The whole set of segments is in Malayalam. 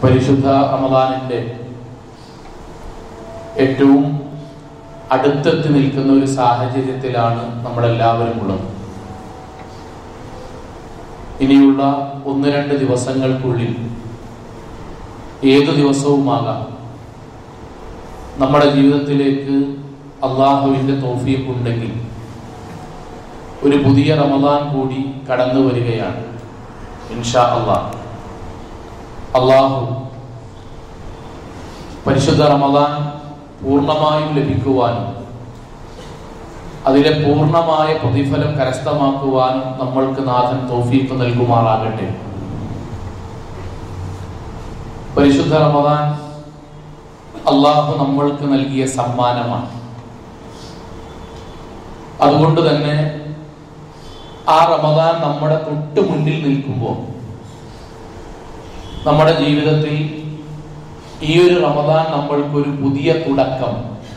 പരിശുദ്ധ റമദാനിന്റെ ഏറ്റവും അടുത്തെത്തി നിൽക്കുന്ന ഒരു സാഹചര്യത്തിലാണ് നമ്മളെല്ലാവരും ഉള്ളത് ഇനിയുള്ള ഒന്ന് രണ്ട് ദിവസങ്ങൾക്കുള്ളിൽ ഏതു ദിവസവുമാകാം നമ്മുടെ ജീവിതത്തിലേക്ക് അള്ളാഹുവിൻ്റെ തോഫീക്ക് ഉണ്ടെങ്കിൽ ഒരു പുതിയ റമദാൻ കൂടി കടന്നു വരികയാണ് ഇൻഷാ അള്ളാഹ് അള്ളാഹു പരിശുദ്ധ റമദാൻ പൂർണ്ണമായും ലഭിക്കുവാനും അതിലെ പൂർണ്ണമായ പ്രതിഫലം കരസ്ഥമാക്കുവാനും നമ്മൾക്ക് നാഥൻ തോഫീക്ക് നൽകുമാറാകട്ടെ പരിശുദ്ധ റമദാൻ അള്ളാഹു നമ്മൾക്ക് നൽകിയ സമ്മാനമാണ് അതുകൊണ്ട് തന്നെ ആ റമദാൻ നമ്മുടെ തൊട്ട് മുന്നിൽ നിൽക്കുമ്പോൾ നമ്മുടെ ജീവിതത്തിൽ ഈ ഒരു റമദാൻ നമ്മൾക്കൊരു പുതിയ തുടക്കം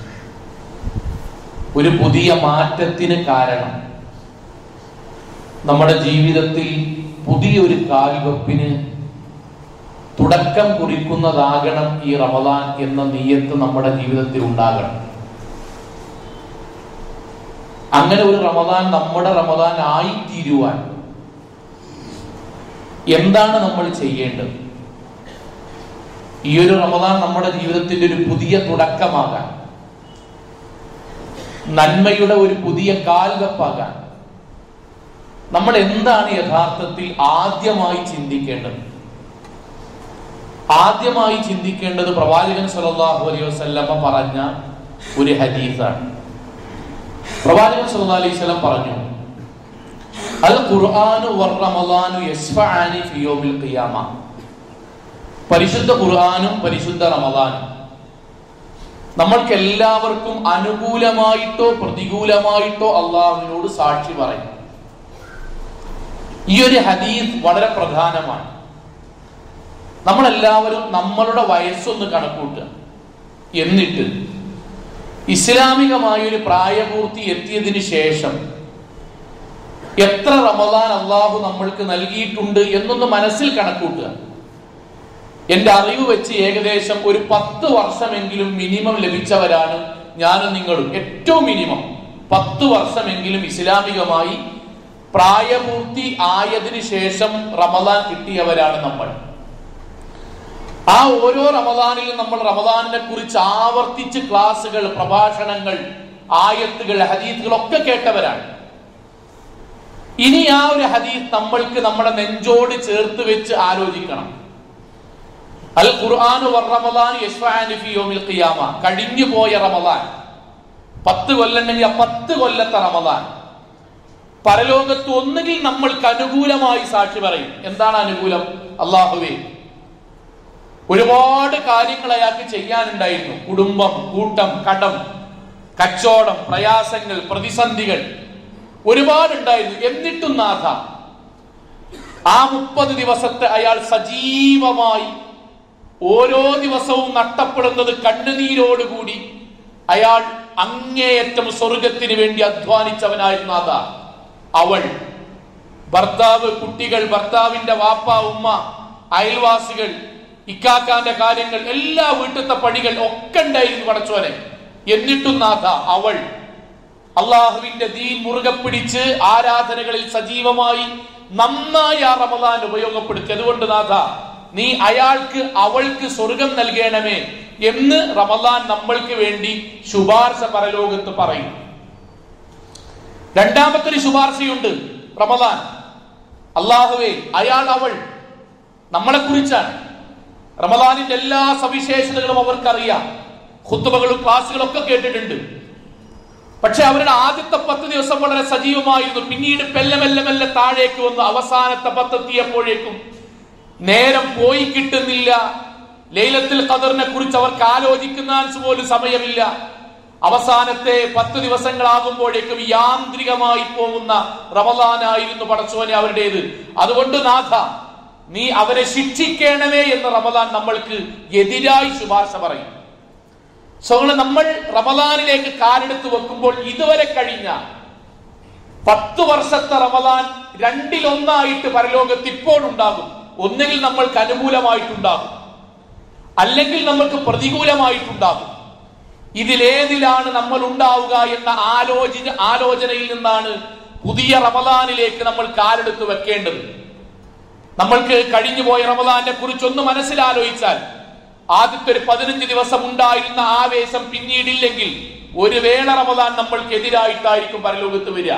ഒരു പുതിയ മാറ്റത്തിന് കാരണം നമ്മുടെ ജീവിതത്തിൽ പുതിയൊരു കാൽവെപ്പിന് തുടക്കം കുറിക്കുന്നതാകണം ഈ റമദാൻ എന്ന നീയത്ത് നമ്മുടെ ജീവിതത്തിൽ ഉണ്ടാകണം അങ്ങനെ ഒരു റമദാൻ നമ്മുടെ റമദാൻ ആയിത്തീരുവാൻ എന്താണ് നമ്മൾ ചെയ്യേണ്ടത് ഈ ഒരു റമദാൻ നമ്മുടെ ജീവിതത്തിന്റെ ഒരു പുതിയ തുടക്കമാകാൻ നന്മയുടെ ഒരു പുതിയ കാൽവെപ്പാകാൻ നമ്മൾ എന്താണ് യഥാർത്ഥത്തിൽ ആദ്യമായി ചിന്തിക്കേണ്ടത് ആദ്യമായി ചിന്തിക്കേണ്ടത് പ്രവാചകൻ സല്ലല്ലാഹു അലൈഹി വസല്ലമ പറഞ്ഞ ഒരു ഹദീസാണ് പ്രവാചകൻ സല്ലല്ലാഹു അലൈഹി വസല്ലം പറഞ്ഞു അൽ ഖുർആനു വർ റമളാനു യസ്ഫഅനി ഫി യൗമിൽ ഖിയാമ പരിശുദ്ധ ഖുർആനും പരിശുദ്ധ റമളാനും നമ്മൾക്ക് എല്ലാവർക്കും അനുകൂലമായിട്ടോ പ്രതികൂലമായിട്ടോ അള്ളാഹുവിനോട് സാക്ഷി പറയും ഈ ഒരു ഹദീസ് വളരെ പ്രധാനമാണ് നമ്മളെല്ലാവരും നമ്മളുടെ വയസ്സൊന്ന് കണക്കൂട്ടുക എന്നിട്ട് ഇസ്ലാമികമായ ഒരു പ്രായപൂർത്തി എത്തിയതിനു ശേഷം എത്ര റമദാൻ അള്ളാഹു നമ്മൾക്ക് നൽകിയിട്ടുണ്ട് എന്നൊന്ന് മനസ്സിൽ കണക്കൂട്ടുക എന്റെ അറിവ് വെച്ച് ഏകദേശം ഒരു പത്ത് വർഷമെങ്കിലും മിനിമം ലഭിച്ചവരാണ് ഞാനും നിങ്ങളും ഏറ്റവും മിനിമം പത്ത് വർഷമെങ്കിലും ഇസ്ലാമികമായി പ്രായപൂർത്തി ആയതിനു ശേഷം റമദാൻ കിട്ടിയവരാണ് നമ്മൾ ആ ഓരോ റമദാനിലും നമ്മൾ റമദാനിനെ കുറിച്ച് ആവർത്തിച്ച് ക്ലാസ്സുകൾ പ്രഭാഷണങ്ങൾ ആയത്തുകൾ ഹദീത്തുകൾ ഒക്കെ കേട്ടവരാണ് ഇനി ആ ഒരു ഹദീസ് നമ്മൾക്ക് നമ്മുടെ നെഞ്ചോട് ചേർത്ത് വെച്ച് ആലോചിക്കണം അൽ ഖുർആൻ റമദാൻ ഫി യൗമിൽ ഖിയാമ കഴിഞ്ഞു പോയ റമദാൻ പത്ത് കൊല്ലം കഴിഞ്ഞ പത്ത് കൊല്ലത്തെ റമദാൻ പരലോകത്ത് ഒന്നുകിൽ നമ്മൾക്ക് അനുകൂലമായി സാക്ഷി പറയും എന്താണ് അനുകൂലം അള്ളാഹുവേ ഒരുപാട് കാര്യങ്ങൾ അയാൾക്ക് ചെയ്യാനുണ്ടായിരുന്നു കുടുംബം കൂട്ടം കടം കച്ചവടം പ്രയാസങ്ങൾ പ്രതിസന്ധികൾ ഒരുപാടുണ്ടായിരുന്നു എന്നിട്ടും നാഥ ആ മുപ്പത് ദിവസത്തെ അയാൾ സജീവമായി ഓരോ ദിവസവും നഷ്ടപ്പെടുന്നത് കണ്ണുനീരോടുകൂടി അയാൾ അങ്ങേയറ്റം സ്വർഗത്തിന് വേണ്ടി അധ്വാനിച്ചവനായിരുന്നു നാഥ അവൾ ഭർത്താവ് കുട്ടികൾ ഭർത്താവിന്റെ വാപ്പ ഉമ്മ അയൽവാസികൾ ഇക്കാക്കാന്റെ കാര്യങ്ങൾ എല്ലാ വീട്ടിലത്തെ പണികൾ ഒക്കെ ഉണ്ടായിരുന്നു പടച്ചോനെ എന്നിട്ടും നാഥ അവൾ അള്ളാഹുവിന്റെ ദീൻ മുറുകെ പിടിച്ച് ആരാധനകളിൽ സജീവമായി നന്നായി ആ റമദാൻ ഉപയോഗപ്പെടുത്തി അതുകൊണ്ട് നാഥ നീ അയാൾക്ക് അവൾക്ക് സ്വർഗം നൽകണമേ എന്ന് റമദാൻ നമ്മൾക്ക് വേണ്ടി ശുപാർശ പരലോകത്ത് പറയും രണ്ടാമത്തെ ഒരു ശുപാർശയുണ്ട് റമദാൻ അള്ളാഹുവേ അയാൾ അവൾ നമ്മളെ കുറിച്ചാണ് റമദാനിന്റെ എല്ലാ സവിശേഷതകളും അവർക്കറിയാം ഖുത്തുബകളും ക്ലാസ്സുകളും ഒക്കെ കേട്ടിട്ടുണ്ട് പക്ഷെ അവരുടെ ആദ്യത്തെ പത്ത് ദിവസം വളരെ സജീവമായിരുന്നു പിന്നീട് പെല്ലെ മെല്ലെ മെല്ലെ താഴേക്ക് വന്ന് അവസാനത്തെ പത്തെത്തിയപ്പോഴേക്കും നേരം പോയി കിട്ടുന്നില്ല ലൈലത്തിൽ ഖദറിനെ കുറിച്ച് അവർക്ക് ആലോചിക്കുന്ന പോലും സമയമില്ല അവസാനത്തെ പത്ത് ദിവസങ്ങളാകുമ്പോഴേക്കും യാന്ത്രികമായി പോകുന്ന റമദാനായിരുന്നു പടച്ചോനെ അവരുടേത് അതുകൊണ്ട് നാഥ നീ അവരെ ശിക്ഷിക്കണമേ എന്ന് റമദാൻ നമ്മൾക്ക് എതിരായി ശുപാർശ പറയും സോള് നമ്മൾ റമദാനിലേക്ക് കാലെടുത്ത് വെക്കുമ്പോൾ ഇതുവരെ കഴിഞ്ഞ പത്ത് വർഷത്തെ റമദാൻ രണ്ടിലൊന്നായിട്ട് പരലോകത്ത് ഇപ്പോൾ ഉണ്ടാകും ഒന്നുകിൽ നമ്മൾക്ക് അനുകൂലമായിട്ടുണ്ടാകും അല്ലെങ്കിൽ നമുക്ക് പ്രതികൂലമായിട്ടുണ്ടാകും ഇതിലേതിലാണ് നമ്മൾ ഉണ്ടാവുക എന്ന ആലോചന ആലോചനയിൽ നിന്നാണ് പുതിയ റമദാനിലേക്ക് നമ്മൾ കാലെടുത്ത് വെക്കേണ്ടത് നമ്മൾക്ക് കഴിഞ്ഞുപോയ റമദാനെ കുറിച്ചൊന്ന് മനസ്സിലാലോചിച്ചാൽ ആദ്യത്തെ ഒരു പതിനഞ്ച് ദിവസം ഉണ്ടായിരുന്ന ആവേശം പിന്നീടില്ലെങ്കിൽ ഒരു വേള റമദാൻ നമ്മൾക്ക് എതിരായിട്ടായിരിക്കും പരലോകത്ത് വരിക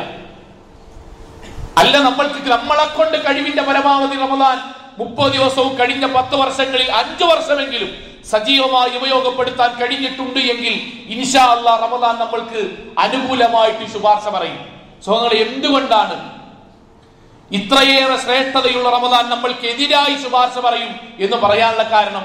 അല്ല നമ്മൾക്ക് നമ്മളെ കൊണ്ട് കഴിവിന്റെ പരമാവധി റമദാൻ മുപ്പത് ദിവസവും കഴിഞ്ഞ പത്ത് വർഷങ്ങളിൽ അഞ്ചു വർഷമെങ്കിലും സജീവമായി ഉപയോഗപ്പെടുത്താൻ കഴിഞ്ഞിട്ടുണ്ട് എങ്കിൽ ഇൻഷാ അല്ലാ റമദാൻ നമ്മൾക്ക് അനുകൂലമായിട്ട് ശുപാർശ പറയും സോങ്ങളെ എന്തുകൊണ്ടാണ് ഇത്രയേറെ ശ്രേഷ്ഠതയുള്ള റമദാൻ നമ്മൾക്ക് എതിരായി ശുപാർശ പറയും എന്ന് പറയാനുള്ള കാരണം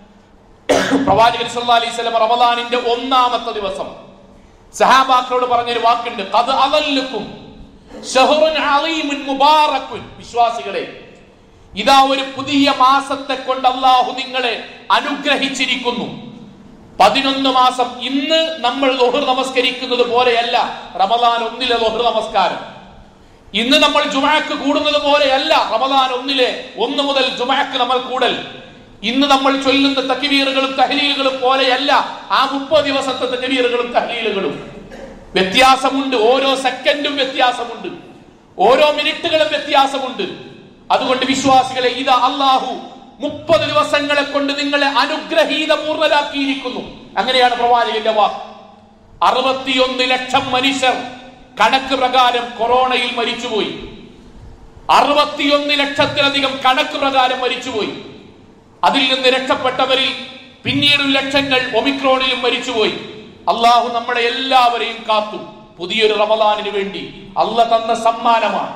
പ്രവാചകൻ സല്ലല്ലാഹു അലൈഹി വസല്ലം റമദാനിന്റെ ഒന്നാമത്തെ ദിവസം സഹാബാക്കളോട് പറഞ്ഞൊരു വാക്കുണ്ട് അത് അതല്ലുക്കും ഷഹറുൻ അളീമുൻ മുബാറക്കുൻ വിശ്വാസികളെ ഇതാ ഒരു പുതിയ മാസത്തെ കൊണ്ട് അള്ളാഹു നിങ്ങളെ അനുഗ്രഹിച്ചിരിക്കുന്നു പതിനൊന്ന് മാസം ഇന്ന് നമ്മൾ ലോഹർ നമസ്കരിക്കുന്നത് പോലെയല്ല റമദാൻ ഒന്നിലെ ലോഹർ നമസ്കാരം ഇന്ന് നമ്മൾ ജുമാക്ക് കൂടുന്നത് പോലെയല്ല റമദാൻ ഒന്നിലെ ഒന്ന് മുതൽ ജുമാക്ക് നമ്മൾ കൂടൽ ഇന്ന് നമ്മൾ ചൊല്ലുന്ന തക്ബീറുകളും തഹലീലുകളും പോലെയല്ല ആ മുപ്പത് ദിവസത്തെ തക്ബീറുകളും തഹലീലുകളും വ്യത്യാസമുണ്ട് ഓരോ സെക്കൻഡും വ്യത്യാസമുണ്ട് ഓരോ മിനിറ്റുകളും വ്യത്യാസമുണ്ട് അതുകൊണ്ട് വിശ്വാസികളെ ഇതാ അള്ളാഹു മുപ്പത് ദിവസങ്ങളെ കൊണ്ട് നിങ്ങളെ അനുഗ്രഹീത പൂർണ്ണരാക്കിയിരിക്കുന്നു അങ്ങനെയാണ് പ്രവാചകന്റെ വാക്ക് അറുപത്തിയൊന്ന് ലക്ഷം മനുഷ്യർ കണക്ക് പ്രകാരം കൊറോണയിൽ മരിച്ചുപോയി അറുപത്തിയൊന്ന് ലക്ഷത്തിലധികം കണക്ക് പ്രകാരം മരിച്ചുപോയി അതിൽ നിന്ന് രക്ഷപ്പെട്ടവരിൽ പിന്നീട് ലക്ഷങ്ങൾ ഒമിക്രോണിലും മരിച്ചുപോയി അള്ളാഹു നമ്മളെ എല്ലാവരെയും കാത്തു പുതിയൊരു റമദാനിന് വേണ്ടി അല്ല തന്ന സമ്മാനമാണ്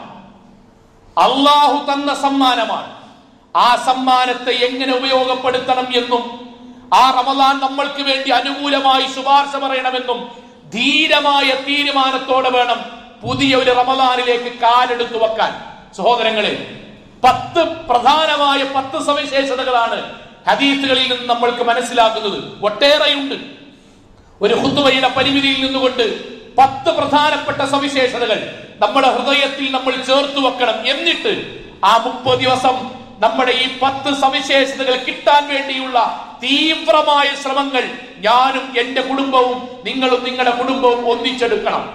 അള്ളാഹു തന്ന സമ്മാനമാണ് ആ സമ്മാനത്തെ എങ്ങനെ ഉപയോഗപ്പെടുത്തണം എന്നും ആ റമദാൻ നമ്മൾക്ക് വേണ്ടി അനുകൂലമായി ശുപാർശ പറയണമെന്നും ധീരമായ തീരുമാനത്തോടെ വേണം പുതിയ ഒരു റമദാനിലേക്ക് കാലെടുത്തു വെക്കാൻ സഹോദരങ്ങളെ പത്ത് പ്രധാനമായ പത്ത് സവിശേഷതകളാണ് ഹദീസുകളിൽ നിന്ന് നമ്മൾക്ക് മനസ്സിലാക്കുന്നത് ഒട്ടേറെയുണ്ട് ഒരു ഹുത്തുവയുടെ പരിമിതിയിൽ നിന്നുകൊണ്ട് പത്ത് പ്രധാനപ്പെട്ട സവിശേഷതകൾ നമ്മുടെ ഹൃദയത്തിൽ നമ്മൾ ചേർത്ത് വെക്കണം എന്നിട്ട് ആ മുപ്പത് ദിവസം നമ്മുടെ ഈ പത്ത് സവിശേഷതകൾ കിട്ടാൻ വേണ്ടിയുള്ള തീവ്രമായ ശ്രമങ്ങൾ ഞാനും എന്റെ കുടുംബവും നിങ്ങളും നിങ്ങളുടെ കുടുംബവും ഒന്നിച്ചെടുക്കണം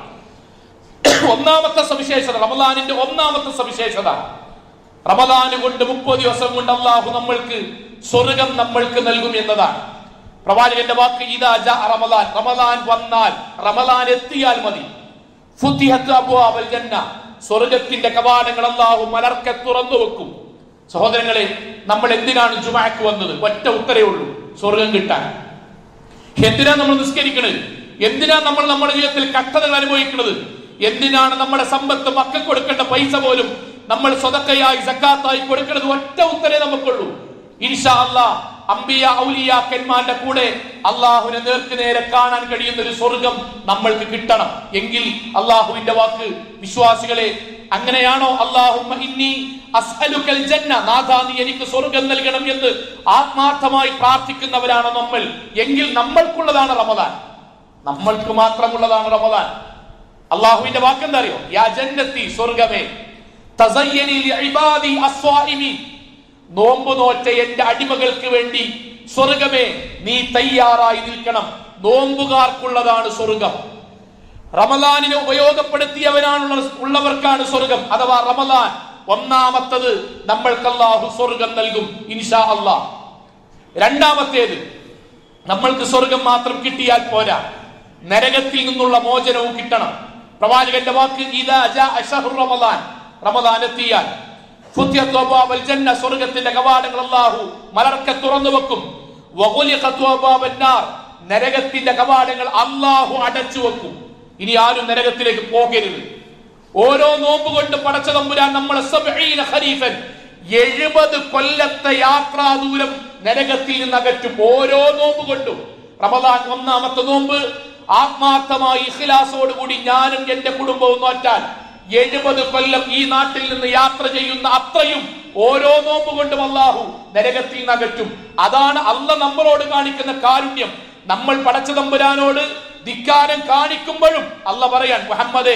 ഒന്നാമത്തെ സവിശേഷത റമദാനിന്റെ ഒന്നാമത്തെ സവിശേഷത റമദാന് കൊണ്ട് മുപ്പത് ദിവസം കൊണ്ട് അള്ളാഹു നമ്മൾക്ക് സ്വർഗം നമ്മൾക്ക് നൽകും എന്നതാണ് പ്രവാചകന്റെ വാക്ക് ഇതാ ജാ റമദാൻ റമദാൻ വന്നാൽ റമദാൻ എത്തിയാൽ മതി ഫുത്തിഹത്ത് അബ്വാബൽ ജന്ന സ്വർഗത്തിന്റെ കവാടങ്ങൾ അള്ളാഹു മലർക്കെ തുറന്നു വെക്കും സഹോദരങ്ങളെ നമ്മൾ എന്തിനാണ് ജുമാക്ക് വന്നത് ഒറ്റ ഉത്തരേ ഉള്ളൂ സ്വർഗം കിട്ടാൻ എന്തിനാ നമ്മൾ നിസ്കരിക്കുന്നത് എന്തിനാ നമ്മൾ നമ്മുടെ ജീവിതത്തിൽ കഷ്ടതകൾ അനുഭവിക്കുന്നത് എന്തിനാണ് നമ്മുടെ സമ്പത്ത് മക്കൾ കൊടുക്കേണ്ട പൈസ പോലും നമ്മൾ സ്വതക്കയായി സക്കാത്തായി കൊടുക്കുന്നത് ഒറ്റ ഉത്തരേ നമുക്കുള്ളൂ ഇൻഷാ അല്ലാ അമ്പിയ ഔലിയാക്കന്മാരുടെ കൂടെ അള്ളാഹുവിനെ നേർക്ക് നേരെ കാണാൻ കഴിയുന്ന ഒരു സ്വർഗം നമ്മൾക്ക് കിട്ടണം എങ്കിൽ അള്ളാഹുവിന്റെ വാക്ക് വിശ്വാസികളെ അങ്ങനെയാണോ അള്ളാഹുമ്മ ഇന്നി അസ്അലുക്കൽ ജന്ന നാഥാ നീ എനിക്ക് സ്വർഗം നൽകണം എന്ന് ആത്മാർത്ഥമായി പ്രാർത്ഥിക്കുന്നവരാണ് നമ്മൾ എങ്കിൽ നമ്മൾക്കുള്ളതാണ് റമദാൻ നമ്മൾക്ക് മാത്രമുള്ളതാണ് റമദാൻ അള്ളാഹുവിന്റെ വാക്കെന്താ അറിയോ യാ ജന്നത്തി സ്വർഗമേ തസയ്യനി ലിഇബാദി അസ്വാഇമീൻ നോമ്പ് നോറ്റ എന്റെ അടിമകൾക്ക് വേണ്ടി സ്വർഗമേ നീ തയ്യാറായി നിൽക്കണം നോമ്പുകാർക്കുള്ളതാണ് സ്വർഗം റമലാനിനെ ഉപയോഗപ്പെടുത്തിയവനാണുള്ള ഉള്ളവർക്കാണ് സ്വർഗം അഥവാ റമലാൻ ഒന്നാമത്തത് നമ്മൾക്ക് അല്ലാഹു സ്വർഗം നൽകും ഇൻഷാ അല്ലാ രണ്ടാമത്തേത് നമ്മൾക്ക് സ്വർഗം മാത്രം കിട്ടിയാൽ പോരാ നരകത്തിൽ നിന്നുള്ള മോചനവും കിട്ടണം പ്രവാചകന്റെ വാക്ക് ഇതാ ജാ അശഹുർ റമദാൻ റമദാൻ എത്തിയാൽ ഫുത്തിയത് അബ്വാബൽ ജന്ന സ്വർഗത്തിന്റെ കവാടങ്ങൾ അല്ലാഹു മലർക്കെ തുറന്നു വെക്കും വഗുലിഖത് അബ്വാബൻ നാർ നരകത്തിന്റെ കവാടങ്ങൾ അല്ലാഹു അടച്ചു വെക്കും ഇനി ആരും നരകത്തിലേക്ക് പോകരുത് ഓരോ നോമ്പ് കൊണ്ട് പടച്ച തമ്പുരാൻ നമ്മളെ സബ്ഈന ഖരീഫൻ എഴുപത് കൊല്ലത്തെ യാത്രാ ദൂരം നരകത്തിൽ നിന്ന് അകറ്റും ഓരോ നോമ്പ് കൊണ്ടും റമദാൻ ഒന്നാമത്തെ നോമ്പ് ആത്മാർത്ഥമായി ഇഖ്ലാസോടുകൂടി ഞാനും എന്റെ കുടുംബവും നോറ്റാൽ എഴുപത് കൊല്ലം ഈ നാട്ടിൽ നിന്ന് യാത്ര ചെയ്യുന്ന അത്രയും ഓരോ നോമ്പ് കൊണ്ടും അള്ളാഹു നരകത്തിൽ നിന്ന് അകറ്റും അതാണ് അല്ല നമ്മളോട് കാണിക്കുന്ന കാരുണ്യം നമ്മൾ പടച്ച തമ്പുരാനോട് ധിക്കാരം കാണിക്കുമ്പോഴും അല്ല പറയാൻ മുഹമ്മദേ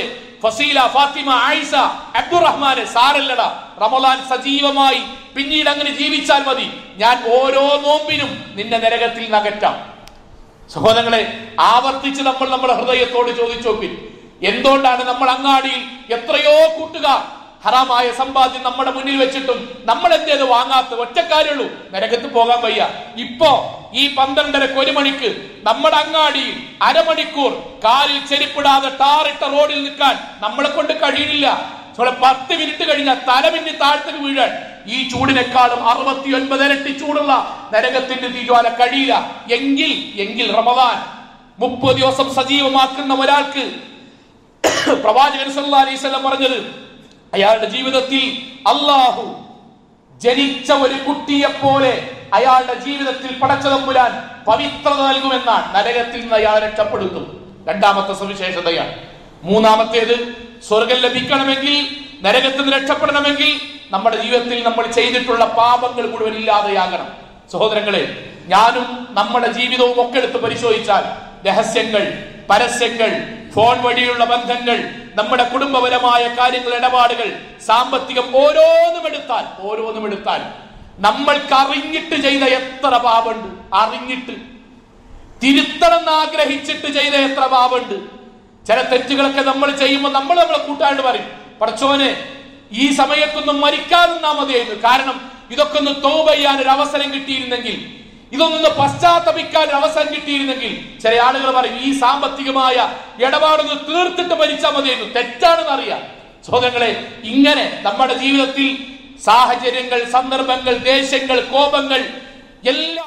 ഫസീല ഫാത്തിമ ആയിഷ അബ്ദുറഹ്മാന് സാരല്ലട റമലാൻ സജീവമായി പിന്നീട് അങ്ങനെ ജീവിച്ചാൽ മതി ഞാൻ ഓരോ നോമ്പിനും നിന്നെ നരകത്തിൽ നകറ്റാം സഹോദരങ്ങളെ ആവർത്തിച്ച് നമ്മൾ നമ്മുടെ ഹൃദയത്തോട് ചോദിച്ചു നോക്കി എന്തുകൊണ്ടാണ് നമ്മൾ അങ്ങാടിയിൽ എത്രയോ കൂട്ടുകാർ ഹറാമായ സമ്പാദ്യം നമ്മുടെ മുന്നിൽ വെച്ചിട്ടും നമ്മൾ എന്തേത് വാങ്ങാത്ത ഒറ്റക്കാരുള്ളൂ നരകത്ത് പോകാൻ വയ്യ ഇപ്പോ ഈ പന്ത്രണ്ടരക്ക് ഒരു മണിക്ക് നമ്മുടെ അങ്ങാടിയിൽ അരമണിക്കൂർ കാലിൽ ചെരിപ്പിടാതെ ടാറിട്ട റോഡിൽ നിൽക്കാൻ നമ്മളെ കൊണ്ട് കഴിയുന്നില്ല നമ്മളെ പത്ത് മിനിറ്റ് കഴിഞ്ഞാൽ തലമിന്നി താഴത്തേക്ക് വീഴാൻ ഈ ചൂടിനേക്കാളും അറുപത്തി ഒൻപത് ഇരട്ടി ചൂടുള്ള നരകത്തിന്റെ തീജ്വാല കഴിയില്ല എങ്കിൽ എങ്കിൽ റമദാൻ മുപ്പത് ദിവസം സജീവമാക്കുന്ന ഒരാൾക്ക് പ്രവാചകൻ സല്ലല്ലാഹു അലൈഹി വസല്ലം പറഞ്ഞത് അയാളുടെ ജീവിതത്തിൽ അള്ളാഹു ജനിച്ച ഒരു കുട്ടിയെ പോലെ അയാളുടെ ജീവിതത്തിൽ പടച്ചതമ്പുരാൻ പവിത്രത നൽകുമെന്നാണ് നരകത്തിൽ നിന്ന് അയാൾ രക്ഷപ്പെടുത്തും രണ്ടാമത്തെ സവിശേഷതയാണ് മൂന്നാമത്തേത് സ്വർഗം ലഭിക്കണമെങ്കിൽ നരകത്തിൽ നിന്ന് രക്ഷപ്പെടണമെങ്കിൽ നമ്മുടെ ജീവിതത്തിൽ നമ്മൾ ചെയ്തിട്ടുള്ള പാപങ്ങൾ മുഴുവൻ ഇല്ലാതെയാകണം സഹോദരങ്ങളെ ഞാനും നമ്മുടെ ജീവിതവും ഒക്കെ എടുത്ത് പരിശോധിച്ചാൽ രഹസ്യങ്ങൾ പരസ്യങ്ങൾ ഫോൺ വഴിയുള്ള ബന്ധങ്ങൾ നമ്മുടെ കുടുംബപരമായ കാര്യങ്ങൾ ഇടപാടുകൾ സാമ്പത്തികം ഓരോന്നും എടുത്താൽ ഓരോന്നും എടുത്താൽ നമ്മൾക്ക് അറിഞ്ഞിട്ട് ചെയ്ത എത്ര പാപമുണ്ട് അറിഞ്ഞിട്ട് തിരുത്തണം എന്ന് ആഗ്രഹിച്ചിട്ട് ചെയ്ത എത്ര പാപമുണ്ട് ചില തെറ്റുകളൊക്കെ നമ്മൾ ചെയ്യുമ്പോൾ നമ്മൾ നമ്മളെ കൂട്ടാണ്ട് പറയും പടച്ചോനെ ഈ സമയത്തൊന്നും മരിക്കാതിരുന്നാ മതിയായിരുന്നു കാരണം ഇതൊക്കെ ഒന്ന് തോപ ചെയ്യാൻ ഒരു അവസരം കിട്ടിയിരുന്നെങ്കിൽ ഇതൊന്നൊന്ന് പശ്ചാത്തപിക്കാൻ ഒരു അവസരം കിട്ടിയിരുന്നെങ്കിൽ ചില ആളുകൾ പറയും ഈ സാമ്പത്തികമായ ഇടപാടൊന്ന് തീർത്തിട്ട് മരിച്ചാൽ മതിയായിരുന്നു തെറ്റാണെന്ന് അറിയാം സഹോദരങ്ങളെ ഇങ്ങനെ നമ്മുടെ ജീവിതത്തിൽ സാഹചര്യങ്ങൾ സന്ദർഭങ്ങൾ ദേശങ്ങൾ കോപങ്ങൾ എല്ലാം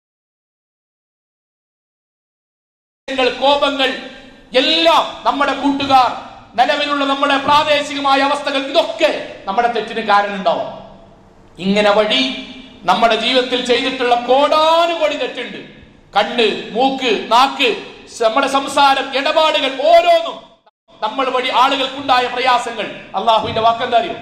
ങ്ങൾ, കോപങ്ങൾ എല്ലാം നമ്മുടെ കൂട്ടുകാർ നിലവിലുള്ള നമ്മുടെ പ്രാദേശികമായ അവസ്ഥകൾ ഇതൊക്കെ നമ്മുടെ തെറ്റിന് കാരണം ഉണ്ടാവും ഇങ്ങനെ വഴി നമ്മുടെ ജീവിതത്തിൽ ചെയ്തിട്ടുള്ള കോടാനുകോടി തെറ്റുണ്ട് കണ്ണ് മൂക്ക് നാക്ക് നമ്മുടെ സംസാരം ഇടപാടുകൾ ഓരോന്നും നമ്മൾ വഴി ആളുകൾക്കുണ്ടായ പ്രയാസങ്ങൾ അള്ളാഹുവിന്റെ വാക്കെന്താ അറിയോ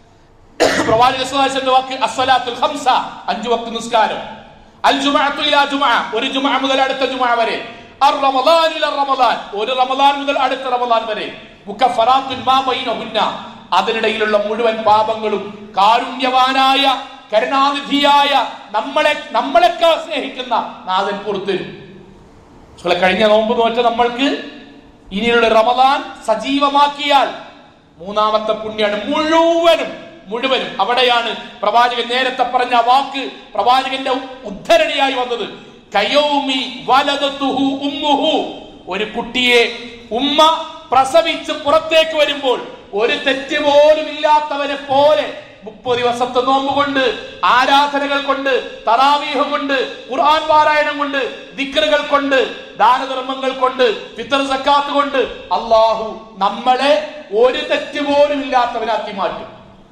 പ്രവാചക സ്വലാശന്റെ വാക്ക് അസ്വലാത്തുൽ ഹംസ അഞ്ചു വക്ത് നിസ്കാരം അൽ ജുമഅത്തു ഇലാ ജുമഅ ഒരു ജുമഅ മുതൽ അടുത്ത ജുമഅ വരെ അർ റമദാൻ ഇല റമദാൻ ഒരു റമദാൻ മുതൽ അടുത്ത റമദാൻ വരെ മുക്കഫറാത്തുൻ മാ ബൈനഹുന്ന അതിനിടയിലുള്ള മുഴുവൻ പാപങ്ങളും കാരുണ്യവാനായ കരുണാനിധിയായ നമ്മളെ നമ്മളെക്കാൾ സ്നേഹിക്കുന്ന നാഥൻ പുറത്തരും സുഹൃത്തുക്കളെ, കഴിഞ്ഞ നോമ്പ് നോറ്റ നമ്മൾക്ക് ഇനിയുള്ള റമദാൻ സജീവമാക്കിയാൽ മൂന്നാമത്തെ പുണ്യാണ് മുഴുവനും മുഴുവനും അവിടെയാണ് പ്രവാചകൻ നേരത്തെ പറഞ്ഞ ആ വാക്ക് പ്രവാചകന്റെ ഉദ്ധരണിയായി വന്നത് കയോമി വലതത്തുഹു ഉമ്മുഹു ഒരു കുട്ടിയെ ഉമ്മ പ്രസവിച്ച് പുറത്തേക്ക് വരുമ്പോൾ ഒരു തെറ്റ് പോലും ഇല്ലാത്തവനെ പോലെ മുപ്പത് ദിവസത്തെ നോമ്പ് കൊണ്ട് ആരാധനകൾ കൊണ്ട് തറാവീഹ് കൊണ്ട് ഖുർആൻ പാരായണം കൊണ്ട് ദിക്റുകൾ കൊണ്ട് ദാനധർമ്മങ്ങൾ കൊണ്ട് ഫിത്തർ സക്കാത്ത് കൊണ്ട് അള്ളാഹു നമ്മളെ ഒരു തെറ്റ് പോലും ഇല്ലാത്തവനാക്കി മാറ്റും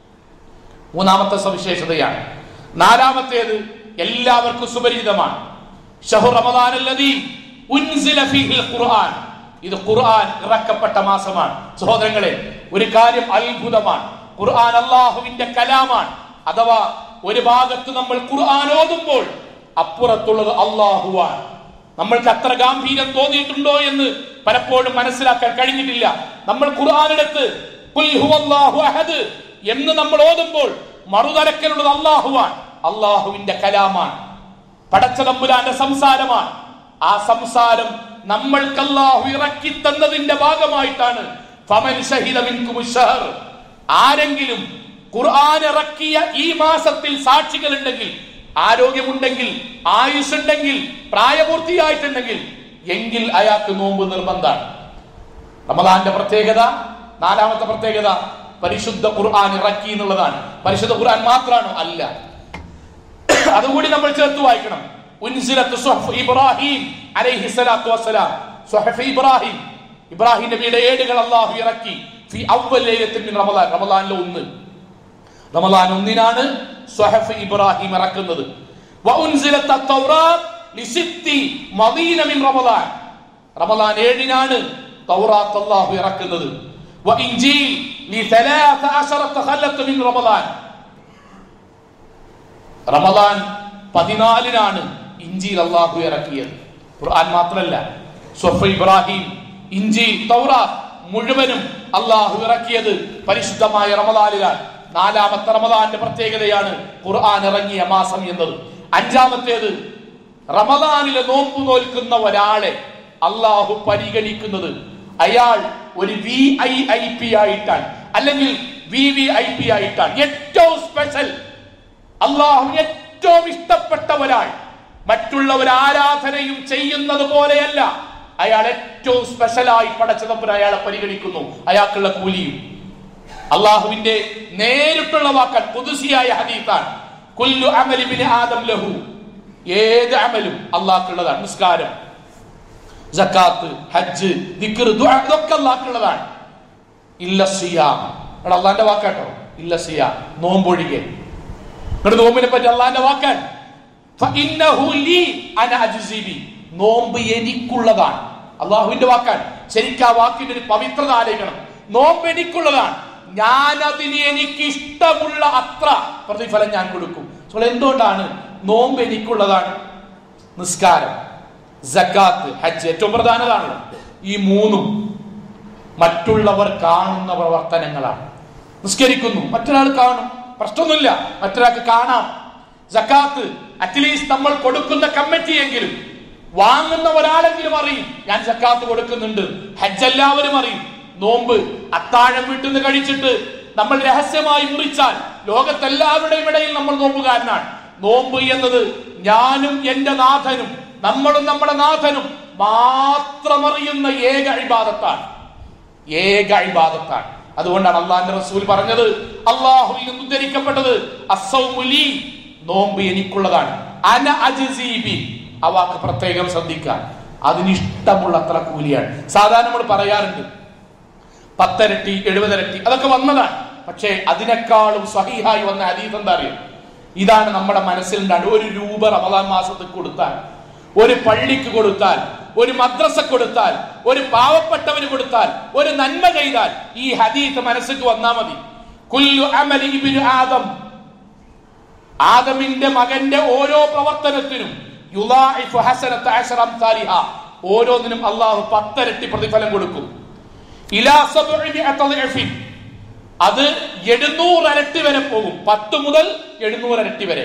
മൂന്നാമത്തെ സവിശേഷതയാണ് നാലാമത്തേത് എല്ലാവർക്കും സുപരിചിതമാണ് ഷഹു റമദാൻ അല്ലദീ ഉൻസില ഫീഹിൽ ഖുർആൻ ഇത് ഖുർആൻ ഇറക്കപ്പെട്ട മാസമാണ് സഹോദരങ്ങളെ ഒരു കാര്യം അത്ഭുതമാണ് ഖുർആൻ അള്ളാഹുവിന്റെ കലാമാണ് അഥവാ ഒരു ഭാഗത്ത് നമ്മൾ ഖുർആൻ ഓതുമ്പോൾ അപ്പുറത്തുള്ളത് അള്ളാഹുവാണ് നമ്മൾക്ക് അത്ര ഗാംഭീര്യം തോന്നിയിട്ടുണ്ടോ എന്ന് പലപ്പോഴും മനസ്സിലാക്കാൻ കഴിഞ്ഞിട്ടില്ല നമ്മൾ ഖുർആാനെടുത്ത് "ഖുൽ ഹുവല്ലാഹു അഹദ്" എന്ന് നമ്മൾ ഓതുമ്പോൾ മറുതലക്കലുള്ളത് അള്ളാഹുവാണ് അള്ളാഹുവിന്റെ കലാമാണ് പടച്ച തമ്പുരാന്റെ സംസാരമാണ് ആ സംസാരം നമ്മൾക്ക് അല്ലാഹു ഇറക്കി തന്നതിന്റെ ഭാഗമായിട്ടാണ് ഫമൻ ശഹിദ മിൻകുമു ശഹർ. ആരെങ്കിലും ഖുർആൻ ഇറക്കിയ ഈ മാസത്തിൽ സാക്ഷികൾ ഉണ്ടെങ്കിൽ ആരോഗ്യമുണ്ടെങ്കിൽ ആയുഷുണ്ടെങ്കിൽ പ്രായപൂർത്തിയായിട്ടുണ്ടെങ്കിൽ എങ്കിൽ അയാൾക്ക് നോമ്പ് നിർബന്ധമാണ് റമദാന്റെ പ്രത്യേകത നാലാമത്തെ പ്രത്യേകത പരിശുദ്ധ ഖുർആൻ ഇറക്കി എന്നുള്ളതാണ് പരിശുദ്ധ ഖുർആൻ മാത്രമാണോ അല്ല അതുകൂടി നമ്മൾ ചേർത്ത് വായിക്കണം ഉൻസിലത്ത് സുഹഫ് ഇബ്രാഹിം അലൈഹി സ്വലാത്തു വസ്സലാം സുഹഫ് ഇബ്രാഹിം ഇബ്രാഹിം നബിയുടെ ഏടുകൾ അള്ളാഹു ഇറക്കി ഫി അവ്വൽ ലൈലത്തിൽ മിൻ റമദാൻ റമദാനിലെ ഒന്ന് റമദാൻ ഒന്നിനാണ് സുഹഫ് ഇബ്രാഹിം ഇറക്കുന്നത് വഉൻസിലത്ത് അത്തൗറാത്ത് ലിസിത്തി മദീന മിൻ റമദാൻ റമദാൻ ഏഴിനാണ് തൗറാത്ത് അല്ലാഹു ഇറക്കുന്നത് വഇൻജീൽ لثلاث عشرة خلت من رمضان റമദാൻ പതിനാലിനാണ് ഇഞ്ചിയിൽ അള്ളാഹു ഇറക്കിയത് ഖുർആൻ മാത്രമല്ല സൊഫ ഇബ്രാഹിം ഇഞ്ചി തൗറാത്ത് മുഴുവനും അള്ളാഹു ഇറക്കിയത് പരിശുദ്ധമായ റമദാനിലാണ് നാലാമത്തെ റമദാന്റെ പ്രത്യേകതയാണ് ഖുർആൻ ഇറങ്ങിയ മാസം എന്നത് അഞ്ചാമത്തേത് റമദാനിലെ നോമ്പ് നോൽക്കുന്ന ഒരാളെ അള്ളാഹു പരിഗണിക്കുന്നത് അയാൾ ഒരു വി ഐ ഐ പി ആയിട്ടാണ് അല്ലെങ്കിൽ വി വി ഐ പി ആയിട്ടാണ് ഏറ്റവും സ്പെഷ്യൽ അള്ളാഹു ഏറ്റവും ഇഷ്ടപ്പെട്ട ഒരാൾ മറ്റുള്ളവർ ആരാധനയും ചെയ്യുന്നത് പോലെയല്ല അയാൾ ഏറ്റവും സ്പെഷ്യലായി പടച്ചതമ്പുര അയാളെ പരിഗണിക്കുന്നു അയാൾക്കുള്ള കൂലിയും അള്ളാഹുവിന്റെ നേരിട്ടുള്ള വാക്കൽ പുതുസിയായ ഹദീത്താണ് കുല്ലു അമലിബിന് ആദം ലഹു ഏത് അമലും അള്ളാഹ്ക്കുള്ളതാണ് നിസ്കാരം സക്കാത്ത് ഹജ്ജ് ദിക്ർ ദുആ ഇതൊക്കെ അള്ളാഹ്ക്കുള്ളതാണ് ഇല്ല സിയാം എടാ അള്ളാന്റെ വാക്കാട്ടോ ഇല്ല സിയാം നോമ്പൊഴികെ എന്നിട്ട് നോമ്പിനെ പറ്റി അള്ളാന്റെ വാക്കാൻ ഫഇന്നഹു ലീ അന അജ്സി ബി. നോമ്പ് എനിക്കുള്ളതാണ് അള്ളാഹുവിന്റെ വാക്കാൻ ശരിക്കും ആ വാക്കിന്റെ ഒരു പവിത്രത ആലോചിക്കണം നോമ്പ് എനിക്കുള്ളതാണ് ഞാൻ അതിന് എനിക്ക് ഇഷ്ടമുള്ള അത്ര പ്രതിഫലം ഞാൻ കൊടുക്കും സോ എന്തുകൊണ്ടാണ് നോമ്പ് എനിക്കുള്ളതാണ് നിസ്കാരം സക്കാത്ത് ഹജ്ജ് ഏറ്റവും പ്രധാനതാണ് ഈ മൂന്നും മറ്റുള്ളവർ കാണുന്ന പ്രവർത്തനങ്ങളാണ് നിസ്കരിക്കുന്നു മറ്റൊരാൾ കാണും പ്രശ്നമൊന്നുമില്ല മറ്റൊരാൾക്ക് കാണാം ജക്കാത്ത് അറ്റ്ലീസ്റ്റ് നമ്മൾ കൊടുക്കുന്ന കമ്മിറ്റിയെങ്കിലും വാങ്ങുന്ന ഒരാളെങ്കിലും അറിയും ഞാൻ ജക്കാത്ത് കൊടുക്കുന്നുണ്ട് ഹജ്ജ് എല്ലാവരും അറിയും നോമ്പ് അത്താഴം വീട്ടിൽ നിന്ന് കഴിച്ചിട്ട് നമ്മൾ രഹസ്യമായി മുറിച്ചാൽ ലോകത്തെല്ലാവരുടെയും ഇടയിൽ നമ്മൾ നോമ്പുകാരനാണ് നോമ്പ് എന്നത് ഞാനും എന്റെ നാഥനും നമ്മളും നമ്മുടെ നാഥനും മാത്രം അറിയുന്ന ഏക അഴിബാദത്താണ് ഏക ഇബാദത്താണ് അതുകൊണ്ടാണ് അള്ളാന്റെ റസൂൽ പറഞ്ഞത് അള്ളാഹുവിൽ നിന്ന് ഉദ്ധരിക്കപ്പെട്ടത് അസൗമുലി നോമ്പ് എനിക്കുള്ളതാണ് അന അജിസീബി ആ വാക്ക് പ്രത്യേകം ശ്രദ്ധിക്കാൻ അതിനിഷ്ടമുള്ള അത്ര കൂലിയാണ് സാധാരണ നമ്മൾ പറയാറുണ്ട് പത്തരട്ടി എഴുപതരട്ടി അതൊക്കെ വന്നതാണ് പക്ഷേ അതിനേക്കാളും സഹിഹായി വന്ന അതീത് എന്താ അറിയോ ഇതാണ് നമ്മുടെ മനസ്സിലുണ്ടാണ് ഒരു രൂപ റമദാൻ മാസത്തിൽ കൊടുത്താൽ ഒരു പള്ളിക്ക് കൊടുത്താൽ ഒരു മദ്രസ കൊടുത്താൽ ഒരു പാവപ്പെട്ടവന് കൊടുത്താൽ ഒരു നന്മ ചെയ്താൽ ഈ ഹദീത്ത് മനസ്സിക്ക് വന്നാ മതി കുല്ലു അമലി ഇബ്നു ആദം ആദമിന്റെ മകന്റെ ഓരോ പ്രവർത്തനത്തിനും യുളാഇഫു ഹസനത അശറ അംസാലിഹ ഓരോന്നിനും അള്ളാഹു പത്തരട്ടി പ്രതിഫലം കൊടുക്കും ഇലാ സബ്ഇമിഅത ളിഅഫിൻ അത് എഴുന്നൂറ് ഇരട്ടി വരെ പോകും പത്ത് മുതൽ എഴുന്നൂറ് ഇരട്ടി വരെ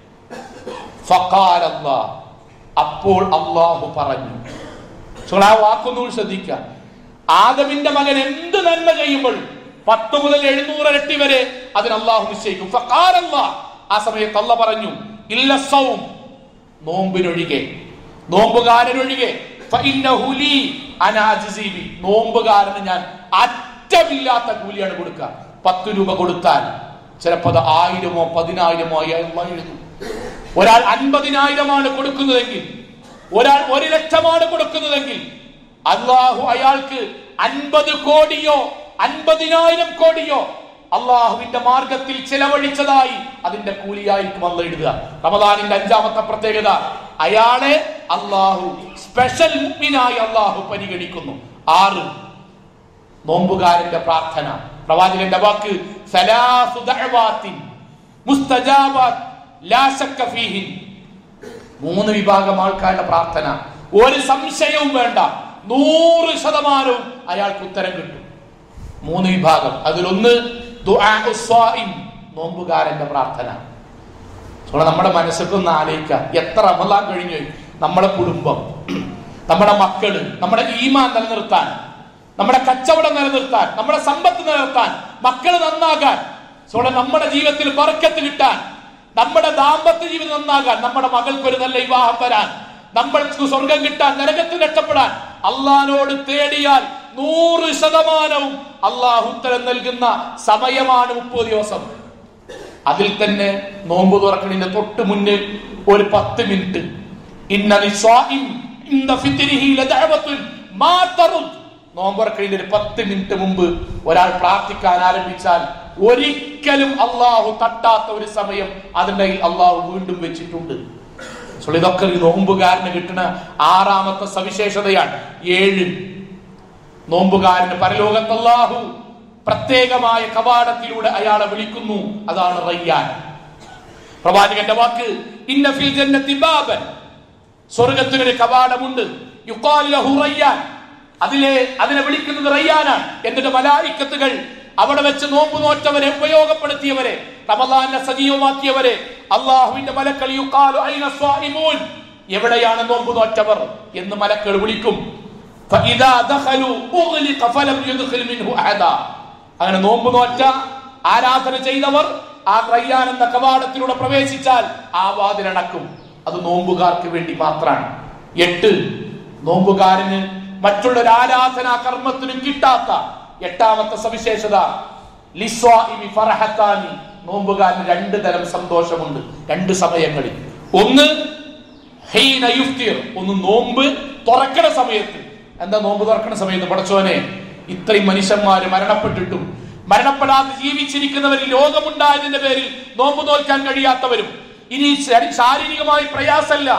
ഫഖാല അല്ലാഹ് അപ്പോൾ അള്ളാഹു പറഞ്ഞു സുഹൃത്ത്, ആ വാക്കൊന്നുകൂടി ശ്രദ്ധിക്കുക ആദമിന്റെ മകൻ എന്ത് നന്മ ചെയ്യുമ്പോഴും പത്ത് മുതൽ എഴുന്നൂറ് ഇരട്ടി വരെ അതിന് അള്ളാഹു നിശ്ചയിക്കും ഫഖാല അല്ലാഹ്. ആ സമയത്ത് അല്ല പറഞ്ഞു ഇല്ല സൗം നോമ്പിനൊഴികെ നോമ്പുകാരനൊഴികെ ഫഇന്നഹു ലീ അനാ അജ്സി ബി. നോമ്പുകാരന് ഞാൻ അറ്റമില്ലാത്ത കൂലിയാണ് കൊടുക്കുക പത്ത് രൂപ കൊടുത്താൽ ചിലപ്പോ അത് ആയിരമോ പതിനായിരമോ ആയി അള്ളാഹ് എഴുതും ഒരാൾ അൻപതിനായിരമാണ് കൊടുക്കുന്നതെങ്കിൽ ഒരാൾ ഒരു ലക്ഷമാണ് കൊടുക്കുന്നതെങ്കിൽ അള്ളാഹു അയാൾക്ക് അൻപത് കോടിയോ അൻപതിനായിരം കോടിയോ അള്ളാഹുവിന്റെ മാർഗത്തിൽ ചെലവഴിച്ചതായി അതിന്റെ കൂലിയായിരിക്കും അല്ല എഴുതുക റമദാനിന്റെ അഞ്ചാമത്തെ പ്രത്യേകത അയാളെ അള്ളാഹു സ്പെഷ്യൽ മുഗ്മിനായി അള്ളാഹു പരിഗണിക്കുന്നു ആറ് നോമ്പുകാരന്റെ പ്രാർത്ഥന പ്രവാചകന്റെ വാക്ക് സലാസു ദഅവാത്തിൻ മുസ്തജാബാത്ത് ലാ ശക്ക ഫീഹിൻ മൂന്ന് വിഭാഗം ആൾക്കാരുടെ പ്രാർത്ഥന ഒരു സംശയവും വേണ്ട നൂറ് ശതമാനവും അയാൾക്ക് ഉത്തരം കിട്ടും മൂന്ന് വിഭാഗം അതിലൊന്ന് ദുആഉ സ്വാഇം, നോമ്പുകാരന്റെ പ്രാർത്ഥന അതുകൊണ്ട് നമ്മുടെ മനസ്സൊക്കെ ഒന്ന് ആലോചിക്കാം എത്ര റമദാൻ കഴിഞ്ഞു നമ്മുടെ കുടുംബം നമ്മുടെ മക്കള് നമ്മുടെ ഈമാൻ നിലനിർത്താൻ നമ്മുടെ കച്ചവടം നിലനിർത്താൻ നമ്മുടെ സമ്പത്ത് നിലനിർത്താൻ മക്കൾ നന്നാകാൻ സോടെ നമ്മുടെ ജീവിതത്തിൽ ബർക്കത്ത് കിട്ടാൻ നമ്മുടെ ദാമ്പത്യ ജീവിതം നന്നാകാൻ നമ്മുടെ മകൾക്ക് ഒരു നല്ല വിവാഹം വരാൻ നമ്മൾക്ക് സ്വർഗം കിട്ടാൻ നരകത്തിൽ രക്ഷപ്പെടാൻ അള്ളഹാനോട് തേടിയാൽ നൂറ് ശതമാനവും അള്ളാഹു ഉത്തരം നൽകുന്ന സമയമാണ് മുപ്പത് ദിവസം അതിൽ തന്നെ നോമ്പ് തുറക്കണിന്റെ തൊട്ട് മുന്നിൽ ഒരു പത്ത് മിനിറ്റ് ഇന്ന ലിസ്വാഇം ഇന്ന ഫിത്രിഹി ലദഅവത്തുൻ മാ തറുദ് നോമ്പ് തുറക്കണിന്റെ ഒരു പത്ത് മിനിറ്റ് മുമ്പ് ഒരാൾ പ്രാർത്ഥിക്കാൻ ആരംഭിച്ചാൽ ഒരിക്കലും അള്ളാഹു തട്ടാത്ത ഒരു സമയം അതിൻ്റെ കയ്യിൽ അള്ളാഹു വീണ്ടും വെച്ചിട്ടുണ്ട് സോ ഇതൊക്കെ ഈ നോമ്പുകാരന് കിട്ടുന്ന ആറാമത്തെ സവിശേഷതയാണ് ഏഴ് നോമ്പുകാരന് പരലോകത്ത് അല്ലാഹു പ്രത്യേകമായ കവാടത്തിലൂടെ അയാളെ വിളിക്കുന്നു അതാണ് റയ്യാൻ പ്രവാചകന്റെ വാക്ക് ഇന്ന ഫിൽ ജന്നത്തി ബാബൻ സ്വർഗത്തിനൊരു കവാടമുണ്ട് യുഖാൽ ലഹു റയ്യാൻ അതിലെ അതിനെ വിളിക്കുന്നത് റയ്യാനാണ് എന്നിട്ട് മലായിക്കത്തുകൾ അവിടെ വെച്ച് നോമ്പ് നോറ്റവരെ ഉപയോഗപ്പെടുത്തിയവരെ റമദാനെ സജീവമാക്കിയവരെ അള്ളാഹുവിന്റെ മലക്കൾ യുഖാലു ഐന സ്വാഇമൂൻ എവിടെയാണ് നോമ്പ് നോറ്റവർ എന്ന് മലക്കൾ വിളിക്കും فإذا دخلوا أغلق فلم يدخل منه أحدا അങ്ങനെ നോമ്പ് നോറ്റ ആരാധന ചെയ്തവർ ആ റയ്യാൻ എന്ന കവാടത്തിലൂടെ പ്രവേശിച്ചാൽ ആ വാതിലടക്കും അത് നോമ്പുകാർക്ക് വേണ്ടി മാത്രമാണ് എട്ട് നോമ്പുകാരന് മറ്റുള്ള ഒരു ആരാധനാ കർമ്മത്തിനും കിട്ടാത്ത എട്ടാമത്തെ സവിശേഷത ലിസ്വാഇമി ഫറഹത്താനി നോമ്പുകാരന് രണ്ട് തരം സന്തോഷമുണ്ട് രണ്ട് സമയങ്ങളിൽ ഒന്ന് ഹീന യുഫ്തിർ ഒന്ന് നോമ്പ് തുറക്കണ സമയത്ത് എന്താ നോമ്പ് തുറക്കണ സമയത്ത് പടച്ചോനെ ഇത്രയും മനുഷ്യന്മാര് മരണപ്പെട്ടിട്ടും മരണപ്പെടാതെ ജീവിച്ചിരിക്കുന്നവരിൽ രോഗമുണ്ടായതിന്റെ പേരിൽ നോമ്പ് നോൽക്കാൻ കഴിയാത്തവരും ഇനി ശാരീ- ശാരീരികമായി പ്രയാസമല്ല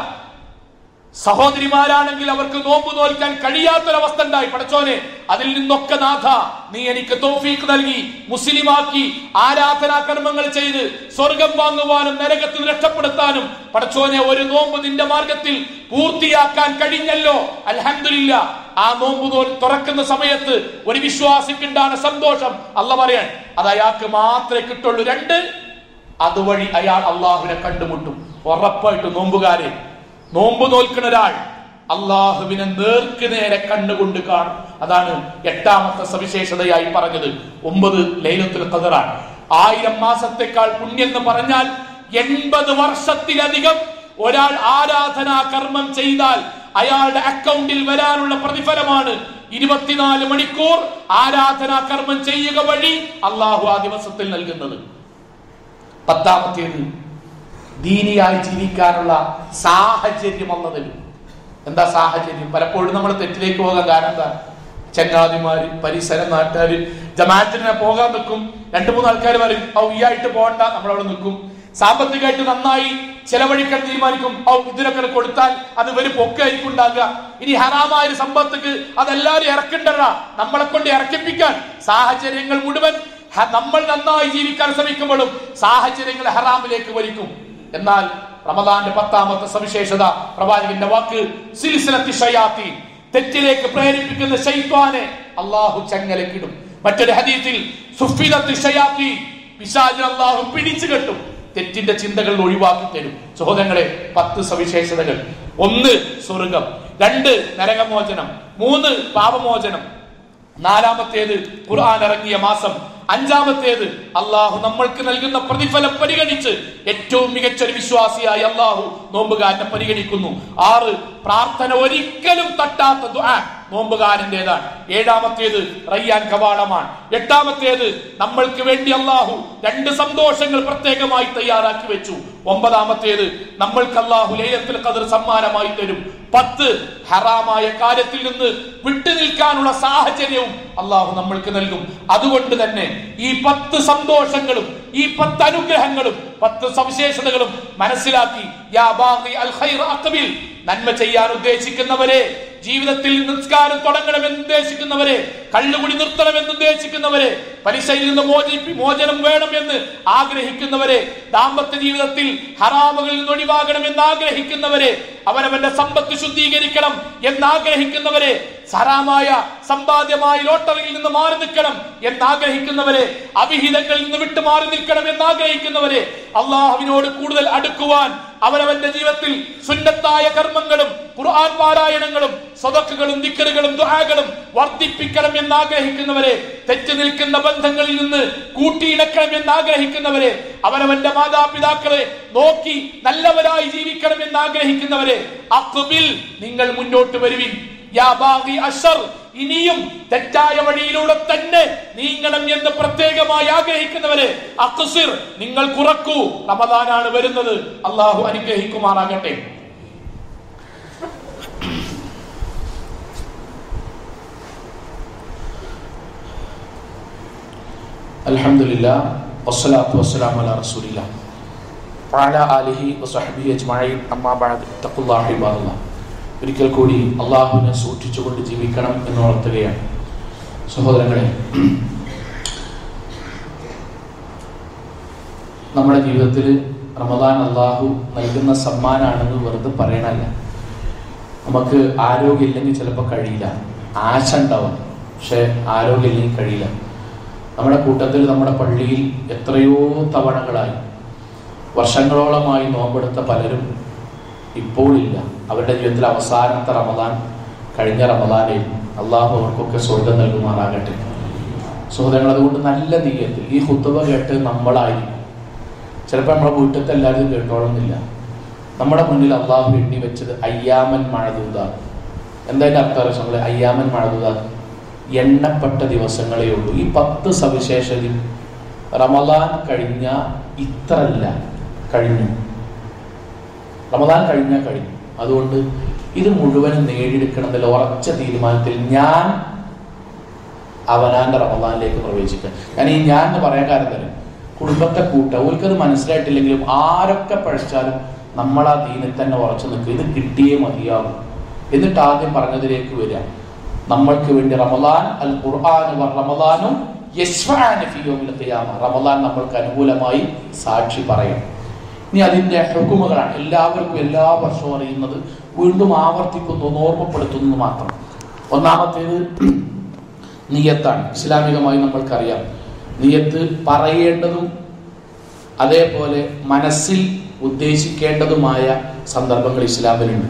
സഹോദരിമാരാണെങ്കിൽ അവർക്ക് നോമ്പ് നോൽക്കാൻ കഴിയാത്തൊരവസ്ഥ ഉണ്ടായി പടച്ചോനെ അതിൽ നിന്നൊക്കെ നാഥ നീ എനിക്ക് തോഫീക്ക് നൽകി മുസ്ലിമാക്കി ആരാധനാ കർമ്മങ്ങൾ ചെയ്ത് സ്വർഗം വാങ്ങുവാനും നരകത്തിൽ നിന്ന് രക്ഷപ്പെടുത്താനും പടച്ചോനെ ഒരു നോമ്പ് നിന്റെ മാർഗത്തിൽ പൂർത്തിയാക്കാൻ കഴിഞ്ഞല്ലോ അൽഹംദുലില്ല ആ നോമ്പ് നോൽ തുറക്കുന്ന സമയത്ത് ഒരു വിശ്വാസിക്കുണ്ടാണ് സന്തോഷം അല്ല പറയാൻ അത് അയാൾക്ക് മാത്രമേ കിട്ടുള്ളൂ രണ്ട് അതുവഴി അയാൾ അള്ളാഹുവിനെ കണ്ടുമുട്ടും ഉറപ്പായിട്ട് നോമ്പുകാരെ നോമ്പ് നോൽക്കുന്ന ഒരാൾ അള്ളാഹുവിനെ നേർക്ക് നേരെ കണ്ണുകൊണ്ട് കാണും അതാണ് എട്ടാമത്തെ സവിശേഷതയായി പറഞ്ഞത് ഒമ്പത് ലൈലത്തുൽ ഖദറാണ് ആയിരം മാസത്തെക്കാൾ പുണ്യം എന്ന് പറഞ്ഞാൽ എൺപത് വർഷത്തിലധികം ഒരാൾ ആരാധനാ കർമ്മം ചെയ്താൽ അയാളുടെ അക്കൗണ്ടിൽ വരാനുള്ള പ്രതിഫലമാണ് ഇരുപത്തിനാല് മണിക്കൂർ ആരാധനാ കർമ്മം ചെയ്യുക വഴി അള്ളാഹു ആ ദിവസത്തിൽ നൽകുന്നത് പത്താമത്തേത് ദീനിയായി ജീവിക്കാനുള്ള സാഹചര്യം വന്നതിലും എന്താ സാഹചര്യം പലപ്പോഴും നമ്മൾ തെറ്റിലേക്ക് പോകാൻ കാരണം എന്താ ചങ്ങാതിമാര് പരിസരം നാട്ടുകാര് ജമാഅത്തിനെ പോകാൻ നിൽക്കും രണ്ടു മൂന്ന് ആൾക്കാർ പറയും ഔ ഈ ആയിട്ട് പോകണ്ട നമ്മളവിടെ നിൽക്കും സാമ്പത്തികമായിട്ട് നന്നായി ചെലവഴിക്കാൻ തീരുമാനിക്കും ഔ ഇതിനൊക്കെ കൊടുത്താൽ അത് ഒരു പൊക്കായിരിക്കും ഉണ്ടാകുക ഇനി ഹറാമായ ഒരു സമ്പത്തേക്ക് അതെല്ലാരും ഇറക്കണ്ടല്ല നമ്മളെ കൊണ്ട് ഇറക്കിപ്പിക്കാൻ സാഹചര്യങ്ങൾ മുഴുവൻ ഹ- നമ്മൾ നന്നായി ജീവിക്കാൻ ശ്രമിക്കുമ്പോഴും സാഹചര്യങ്ങൾ ഹറാമിലേക്ക് വലിക്കും എന്നാൽ റമദാന്റെ പത്താമത്തെ സവിശേഷത പ്രവാചകന്റെ വാക്ക് സിൽസിലത്തി ഷയാത്തി തെറ്റിലേക്ക് പ്രേരിപ്പിക്കുന്ന ശൈത്വാനെ അള്ളാഹു ചങ്ങലക്കിടും മറ്റൊരു ഹദീസിൽ സുഫിദത്തി ഷയാത്തി പിശാചിനെ അള്ളാഹു പിടിച്ചു കെട്ടും തെറ്റിന്റെ ചിന്തകൾ ഒഴിവാക്കി തരും സഹോദരങ്ങളെ പത്ത് സവിശേഷതകൾ ഒന്ന് സ്വർഗം രണ്ട് നരകമോചനം മൂന്ന് പാപമോചനം നാലാമത്തേത് ഖുർആൻ ഇറങ്ങിയ മാസം അഞ്ചാമത്തേത് അള്ളാഹു നമ്മൾക്ക് നൽകുന്ന പ്രതിഫലം പരിഗണിച്ച് ഏറ്റവും മികച്ച ഒരു വിശ്വാസിയായി അള്ളാഹു നോമ്പുകാരനെ പരിഗണിക്കുന്നു ആറ് പ്രാർത്ഥന ഒരിക്കലും തട്ടാത്ത ദുആ നോമ്പുകാരൻ്റെതാണ് ഏഴാമത്തേത് റയ്യാൻ കവാടമാണ് എട്ടാമത്തേത് നമ്മൾക്ക് വേണ്ടി അള്ളാഹു രണ്ട് സന്തോഷങ്ങൾ പ്രത്യേകമായി തയ്യാറാക്കി വെച്ചു ഒമ്പതാമത്തേത് നമ്മൾക്ക് അള്ളാഹു ലൈലത്തിൽ ഖദർ സമ്മാനമായി തരും പത്ത് ഹറാമായ കാര്യത്തിൽ നിന്ന് വിട്ടുനിൽക്കാനുള്ള സാഹചര്യവും അള്ളാഹു നമ്മൾക്ക് നൽകും അതുകൊണ്ട് തന്നെ ഈ പത്ത് സന്തോഷങ്ങളും ഈ പത്ത് അനുഗ്രഹങ്ങളും പത്ത് സവിശേഷതകളും മനസ്സിലാക്കി യാ ബാഗി അൽ ഖൈർ അഖ്ബിൽ നന്മ ചെയ്യാൻ ഉദ്ദേശിക്കുന്നവരെ ജീവിതത്തിൽ നിസ്കാരം തുടങ്ങണമെന്ന് ഉദ്ദേശിക്കുന്നവരെ കള്ളുകുടി നിർത്തണമെന്ന് ഉദ്ദേശിക്കുന്നവരെ പലിശയിൽ നിന്ന് മോചി മോചനം വേണമെന്ന് ആഗ്രഹിക്കുന്നവരെ ദാമ്പത്യ ജീവിതത്തിൽ ഹറാമുകളിൽ നിന്ന് ഒഴിവാകണമെന്ന് ആഗ്രഹിക്കുന്നവരെ അവനവന്റെ സമ്പത്ത് ശുദ്ധീകരിക്കണം എന്ന് ആഗ്രഹിക്കുന്നവരെ ഹറാമായ സമ്പാദ്യമായ ലോട്ടറിയിൽ നിന്ന് മാറി നിൽക്കണം എന്ന് ആഗ്രഹിക്കുന്നവരെ അവിഹിതങ്ങളിൽ നിന്ന് വിട്ടു മാറി നിൽക്കണം എന്ന് ആഗ്രഹിക്കുന്നവരെ അള്ളാഹുവിനോട് കൂടുതൽ അടുക്കുവാൻ അവനവന്റെ ജീവിതത്തിൽ സുന്നത്തായ കർമ്മങ്ങളും ഖുർആൻ പാരായണങ്ങളും സ്വതക്കുകളും ദിക്കറുകളും ദുആകളും വർദ്ധിപ്പിക്കണം എന്ന് ആഗ്രഹിക്കുന്നവരെ തെറ്റ് നിൽക്കുന്ന ബന്ധങ്ങളിൽ നിന്ന് കൂട്ടിയിണക്കണം എന്ന് ആഗ്രഹിക്കുന്നവരെ അവനവന്റെ മാതാപിതാക്കളെ നോക്കി നല്ലവരായി ജീവിക്കണം എന്ന് ആഗ്രഹിക്കുന്നവരെ അക്ബിൽ നിങ്ങൾ മുന്നോട്ട് വരുവിൻ യാ ബാഗി അഷർ ഇനിയും തെറ്റായ വഴിയിലൂടെ തന്നെ നീങ്ങണം എന്ന് പ്രത്യേകമായി ആഗ്രഹിക്കുന്നവരെ അക്സിർ നിങ്ങൾ കുറക്കൂ റമദാനാണ് വരുന്നത് അള്ളാഹു അനുഗ്രഹിക്കുമാറാകട്ടെ അൽഹംദുലില്ലാ വസ്സലാത്തു വസ്സലാമു അലാ റസൂലില്ലാ വഅലാ ആലിഹി വസഹ്ബിഹി അജ്മഈൻ അമ്മാ ബഅദ് തഖുല്ലാഹ ഇബാദല്ലാഹ് ഒരിക്കൽ കൂടി അള്ളാഹുവിനെ സൂക്ഷിച്ചുകൊണ്ട് ജീവിക്കണം എന്ന് ഉണർത്തുകയാണ് സഹോദരങ്ങളെ നമ്മുടെ ജീവിതത്തിൽ റമദാൻ അള്ളാഹു നൽകുന്ന സമ്മാനാണെന്ന് വെറുതെ പറയണല്ല നമുക്ക് ആരോഗ്യമില്ലെങ്കിൽ ചിലപ്പോൾ കഴിയില്ല ആശ ഉണ്ടാവും പക്ഷെ ആരോഗ്യമില്ലെങ്കിൽ കഴിയില്ല നമ്മുടെ കൂട്ടത്തിൽ നമ്മുടെ പള്ളിയിൽ എത്രയോ തവണകളായി വർഷങ്ങളോളമായി നോമ്പെടുത്ത പലരും ഇപ്പോഴില്ല അവരുടെ ജീവിതത്തിൽ അവസാനത്തെ റമദാൻ കഴിഞ്ഞ റമദാനിൽ അള്ളാഹു അവർക്കൊക്കെ സ്വർഗം നൽകുമാറാകട്ടെ സുഹൃത്തുക്കൾ അതുകൊണ്ട് നല്ല നീയത്തിൽ ഈ ഹുത്തുബ കേട്ട് നമ്മളായി ചിലപ്പോൾ നമ്മുടെ വീട്ടിലത്തെ എല്ലാവരും കേട്ടോളുന്നില്ല നമ്മുടെ മുന്നിൽ അള്ളാഹു എണ്ണി വെച്ചത് അയ്യാമൻ മഴദൂത എന്തായാലും അർത്ഥം അറിയാം നമ്മളെ അയ്യാമൻ മഴദൂത എണ്ണപ്പെട്ട ദിവസങ്ങളേ ഉള്ളൂ ഈ പത്ത് സവിശേഷതയും റമദാൻ കഴിഞ്ഞ ഇത്രല്ല കഴിഞ്ഞു റമദാൻ കഴിഞ്ഞാൽ കഴിഞ്ഞു അതുകൊണ്ട് ഇത് മുഴുവനും നേടിയെടുക്കണമെന്നുള്ള ഉറച്ച തീരുമാനത്തിൽ ഞാൻ അവനാന്റെ റമദാനിലേക്ക് പ്രവേശിക്കുക ഞാൻ ഈ ഞാൻ എന്ന് പറയാൻ കാര്യം തന്നെ കുടുംബത്തെ കൂട്ട ഓൽക്കത് മനസ്സിലായിട്ടില്ലെങ്കിലും ആരൊക്കെ പഴിച്ചാലും നമ്മൾ ആ ദീനിൽ തന്നെ ഉറച്ചു നിൽക്കുക ഇത് കിട്ടിയേ മതിയാകും എന്നിട്ട് ആദ്യം പറഞ്ഞതിലേക്ക് വരിക നമ്മൾക്ക് വേണ്ടി റമദാൻ അൽ ഖുർആൻ റമദാനും യശ്ഫഅന ഫീ യൗമിൽ ഖിയാമ റമദാൻ നമ്മൾക്ക് അനുകൂലമായി സാക്ഷി പറയും ഇനി അതിന്റെ ഹുക്കുമുകളാണ് എല്ലാവർക്കും എല്ലാ വർഷവും അറിയുന്നത് വീണ്ടും ആവർത്തിക്കുന്നു ഓർമ്മപ്പെടുത്തുന്നു മാത്രം ഒന്നാമത്തേത് നിയത്താണ് ഇസ്ലാമികമായി നമ്മൾക്കറിയാം നിയത്ത് പറയേണ്ടതും അതേപോലെ മനസ്സിൽ ഉദ്ദേശിക്കേണ്ടതുമായ സന്ദർഭങ്ങൾ ഇസ്ലാമിലുണ്ട്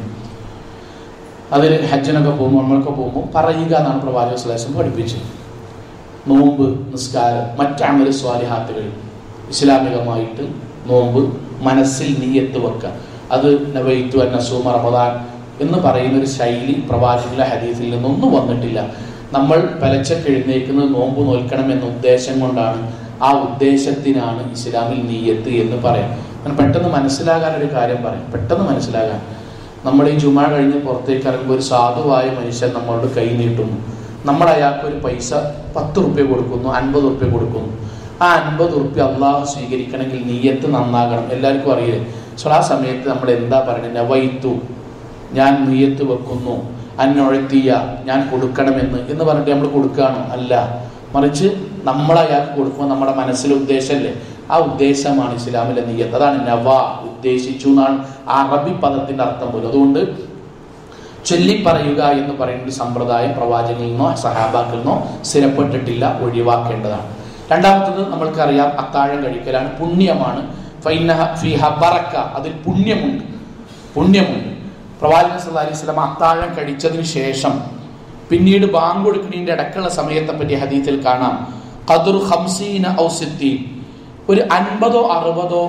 അതിൽ ഹജ്ജിനൊക്കെ പോകുമ്പോൾ നമ്മളൊക്കെ പോകുമ്പോൾ പറയുക എന്നാണ് പ്രവാചക ശ്ലേഷം പഠിപ്പിച്ചത് നോമ്പ് നിസ്കാരം മറ്റമല സ്വാലിഹാത്തുകൾ ഇസ്ലാമികമായിട്ട് നോമ്പ് മനസ്സിൽ നീയത്ത് വെക്കുക അത് നവൈത്തു അന്നസൂമ റമദാൻ എന്ന് പറയുന്ന ഒരു ശൈലി പ്രവാചകന്റെ ഹദീസിൽ നിന്നൊന്നും വന്നിട്ടില്ല നമ്മൾ പലച്ചക്ക് എഴുന്നേക്കുന്നത് നോമ്പ് നോൽക്കണം എന്ന ഉദ്ദേശം കൊണ്ടാണ് ആ ഉദ്ദേശത്തിനാണ് ഇസ്ലാമിൽ നീയത്ത് എന്ന് പറയാം ഞാൻ പെട്ടെന്ന് മനസ്സിലാകാൻ ഒരു കാര്യം പറയാം പെട്ടെന്ന് മനസ്സിലാകാൻ നമ്മൾ ഈ ജുമാ കഴിഞ്ഞ് പുറത്തേക്ക് ഇറങ്ങുമ്പോൾ ഒരു സാധുവായ മനുഷ്യൻ നമ്മളോട് കൈ നീട്ടുന്നു നമ്മൾ അയാൾക്ക് ഒരു പൈസ പത്ത് റുപ്യ കൊടുക്കുന്നു അൻപത് റുപ്യ കൊടുക്കുന്നു ആ അൻപത് റുപ്യ അള്ളാഹു സ്വീകരിക്കണമെങ്കിൽ നീയത്ത് നന്നാകണം എല്ലാവർക്കും അറിയില്ലേ സോ ആ സമയത്ത് നമ്മൾ എന്താ പറയുന്നത് നവൈത്തു ഞാൻ നീയത്ത് വെക്കുന്നു അന്നൊഴത്തിയ ഞാൻ കൊടുക്കണമെന്ന് എന്ന് പറഞ്ഞിട്ട് നമ്മൾ കൊടുക്കുകയാണോ അല്ല മറിച്ച് നമ്മൾ അയാൾക്ക് കൊടുക്കുമ്പോൾ നമ്മുടെ മനസ്സിലെ ഉദ്ദേശമല്ലേ ആ ഉദ്ദേശമാണ് ഇസ്ലാമിലെ നീയത്ത് അതാണ് നവ ഉദ്ദേശിച്ചു എന്നാണ് ആ അറബി പദത്തിന്റെ അർത്ഥം പോലും അതുകൊണ്ട് ചൊല്ലിപ്പറയുക എന്ന് പറയുന്ന ഒരു സമ്പ്രദായം പ്രവാചകനിൽ നിന്നോ സഹാബാക്കിൽ നിന്നോ സ്ഥിരപ്പെട്ടിട്ടില്ല ഒഴിവാക്കേണ്ടതാണ് രണ്ടാമത്തത് നമ്മൾക്കറിയാം അത്താഴം കഴിക്കലാണ് പുണ്യമാണ് ഫൈനഹ ഫിഹ ബറക്ക അതിൽ പുണ്യമുണ്ട് പുണ്യമുണ്ട് പ്രവാചകൻ സല്ലല്ലാഹു അലൈഹി വസല്ലം അത്താഴം കഴിച്ചതിന് ശേഷം പിന്നീട് ബാങ്ക് കൊടുക്കുന്നതിന്റെ ഇടക്കുള്ള സമയത്തെ പറ്റി ഹദീത്തിൽ കാണാം ഖദർ ഹംസീന ഔ സിദ്ദീൻ ഒരു അൻപതോ അറുപതോ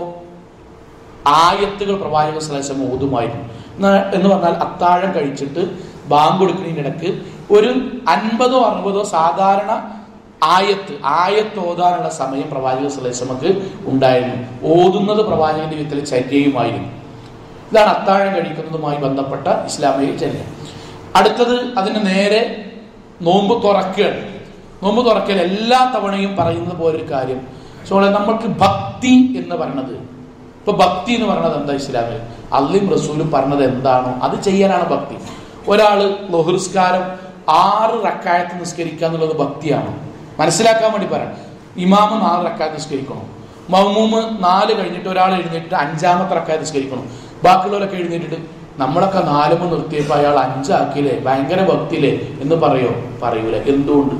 ആയത്തുകൾ പ്രവാചക സലസം ഓതുമായിരുന്നു എന്ന് എന്ന് പറഞ്ഞാൽ അത്താഴം കഴിച്ചിട്ട് ബാങ്ക് കൊടുക്കുന്നതിന്റെ ഇടക്ക് ഒരു അൻപതോ അറുപതോ സാധാരണ ആയത്ത് ആയത്ത് ഓതാനുള്ള സമയം പ്രവാചക സലസമക്ക് ഉണ്ടായിരുന്നു ഓതുന്നത് പ്രവാചകന്റെ വിധത്തിൽ ചര്യയുമായിരുന്നു ഇതാണ് അത്താഴം കഴിക്കുന്നതുമായി ബന്ധപ്പെട്ട ഇസ്ലാമിക ചര്യ അടുത്തത് അതിന് നേരെ നോമ്പ് തുറക്കുകയാണ് നോമ്പ് തുറക്കൽ എല്ലാ തവണയും പറയുന്നത് പോലൊരു കാര്യം സോ നമ്മൾക്ക് ഭക്തി എന്ന് പറയുന്നത് ഇപ്പൊ ഭക്തി എന്ന് പറയുന്നത് എന്താ ഇസ്ലാമിൽ അള്ളിയും റസൂലും പറഞ്ഞത് എന്താണോ അത് ചെയ്യാനാണ് ഭക്തി ഒരാള് ലഹുസ്കാരം ആറ് റക്കായത്ത് നിസ്കരിക്കുക എന്നുള്ളത് ഭക്തിയാണ് മനസ്സിലാക്കാൻ വേണ്ടി പറയാം ഇമാമ് നാല് റക്കായത്ത് നിസ്കരിക്കണം മമ്മൂമ് നാല് കഴിഞ്ഞിട്ട് ഒരാൾ എഴുന്നേറ്റ് അഞ്ചാമത്തെ റക്കായത്ത് നിസ്കരിക്കണം ബാക്കിയുള്ളവരൊക്കെ എഴുന്നേറ്റിട്ട് നമ്മളൊക്കെ നാലുമ നിർത്തിയപ്പോൾ അയാൾ അഞ്ചാക്കിയില്ലേ ഭയങ്കര ഭക്തിയില്ലേ എന്ന് പറയോ പറയൂല എന്തുകൊണ്ട്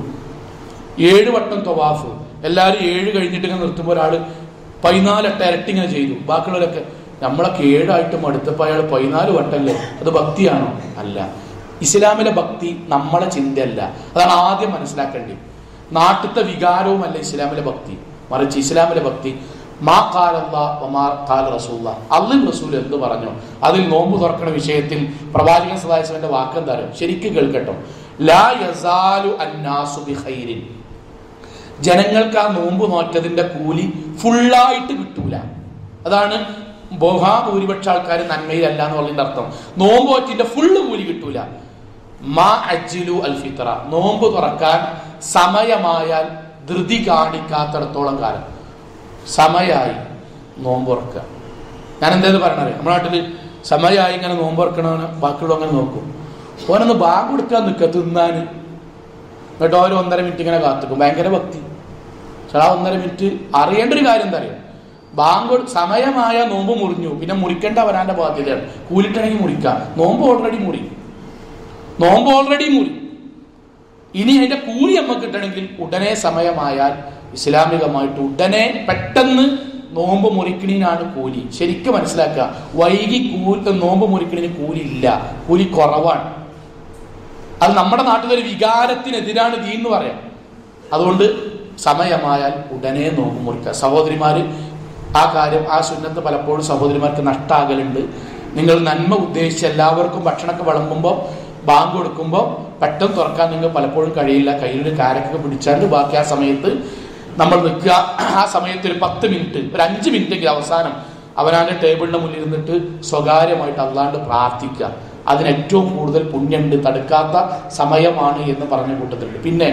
ഏഴ് വട്ടം തൊവാഫ് എല്ലാവരും ഏഴ് കഴിഞ്ഞിട്ട് ഇങ്ങനെ നിർത്തുമ്പോൾ ഒരാൾ പതിനാലെട്ട് ഇരട്ടിങ്ങനെ ചെയ്തു ബാക്കിയുള്ളവരൊക്കെ നമ്മളൊക്കെ ഏഴായിട്ട് മടുത്തപ്പോൾ അയാൾ പതിനാല് വട്ടല്ലേ അത് ഭക്തിയാണോ അല്ല ഇസ്ലാമിലെ ഭക്തി നമ്മളെ ചിന്തയല്ല അതാണ് ആദ്യം മനസ്സിലാക്കേണ്ടത് നാട്ടിലത്തെ വികാരവുമല്ല ഇസ്ലാമിലെ ഭക്തി മറിച്ച് ഇസ്ലാമിലെ ഭക്തി മാ കാലല്ല ഒമാ കാല റസൂല്ല അള്ളും റസൂൽ എന്ത് പറഞ്ഞു അതിൽ നോമ്പ് തുറക്കണ വിഷയത്തിൽ പ്രവാചകൻ സദാശിവന്റെ വാക്കെന്താ ശരിക്കും കേൾക്കട്ടോ ലാ യസാലു അന്നാസു ബിഖൈരിൻ ജനങ്ങൾക്ക് ആ നോമ്പ് നോറ്റതിന്റെ കൂലി ഫുള്ളായിട്ട് കിട്ടൂല അതാണ് ബഹുഭൂരിപക്ഷ ആൾക്കാർ നന്മയിലല്ല എന്ന് പറഞ്ഞതിന്റെ അർത്ഥം നോമ്പ് നോറ്റിന്റെ ഫുള്ള് കൂലി കിട്ടൂല മാ അജ്ജിലു അൽ ഫിത്ര നോമ്പ് തുറക്കാൻ സമയമായാൽ ധൃതി കാണിക്കാത്തിടത്തോളം കാലം സമയായി നോമ്പ് തുറക്കുക ഞാൻ എന്തേത് പറയണത് നമ്മുടെ നാട്ടില് സമയമായി ഇങ്ങനെ നോമ്പ് തുറക്കണവന് ബാക്കിയുള്ള അങ്ങനെ നോക്കും ഓനൊന്ന് ബാഗ് കൊടുക്കാൻ നിൽക്കുക തിന്നാന് എന്നിട്ട് ഓരോ ഒന്നര മിനിറ്റ് ഇങ്ങനെ കാത്തിക്കും ഭയങ്കര ഭക്തി പക്ഷെ ആ ഒന്നര മിനിറ്റ് അറിയേണ്ട ഒരു കാര്യം എന്താ അറിയാം ബാങ്ക് സമയമായ നോമ്പ് മുറിഞ്ഞു പിന്നെ മുറിക്കേണ്ട വരാന്റെ ബാധ്യതയാണ് കൂലിട്ടണമെങ്കിൽ മുറിക്കാം നോമ്പ് ഓൾറെഡി മുറി നോമ്പ് ഓൾറെഡി മുറി ഇനി അതിന്റെ കൂലി നമുക്ക് കിട്ടണമെങ്കിൽ ഉടനെ സമയമായാൽ ഇസ്ലാമികമായിട്ട് ഉടനെ പെട്ടെന്ന് നോമ്പ് മുറിക്കണീനാണ് കൂലി ശരിക്കും മനസ്സിലാക്കുക വൈകി കൂലി നോമ്പ് മുറിക്കണീന് കൂലി ഇല്ല കൂലി കുറവാണ് അത് നമ്മുടെ നാട്ടിലൊരു വികാരത്തിനെതിരാണ് ദീൻ എന്ന് പറയാം അതുകൊണ്ട് സമയമായാൽ ഉടനെ നോമ്പ് മുറിക്കുക സഹോദരിമാര് ആ കാര്യം ആ സുന്നത്ത് പലപ്പോഴും സഹോദരിമാർക്ക് നഷ്ടാകലുണ്ട് നിങ്ങൾ നന്മ ഉദ്ദേശിച്ച് എല്ലാവർക്കും ഭക്ഷണമൊക്കെ വിളമ്പുമ്പോൾ ബാങ്ക് കൊടുക്കുമ്പോൾ പെട്ടെന്ന് തുറക്കാൻ നിങ്ങൾ പലപ്പോഴും കഴിയില്ല കയ്യിലൊരു കാരക്കൊക്കെ പിടിച്ചാണ്ട് ബാക്കി ആ സമയത്ത് നമ്മൾ നിൽക്കുക ആ സമയത്ത് ഒരു പത്ത് മിനിറ്റ് ഒരു അഞ്ച് മിനിറ്റെങ്കിലും അവസാനം അവനാന്റെ ടേബിളിന്റെ മുന്നിൽ ഇരുന്നിട്ട് സ്വകാര്യമായിട്ട് അല്ലാണ്ട് പ്രാർത്ഥിക്കുക അതിന് ഏറ്റവും കൂടുതൽ പുണ്യമുണ്ട് തടുക്കാത്ത സമയമാണ് എന്ന് പറഞ്ഞ കൂട്ടത്തിലുണ്ട് പിന്നെ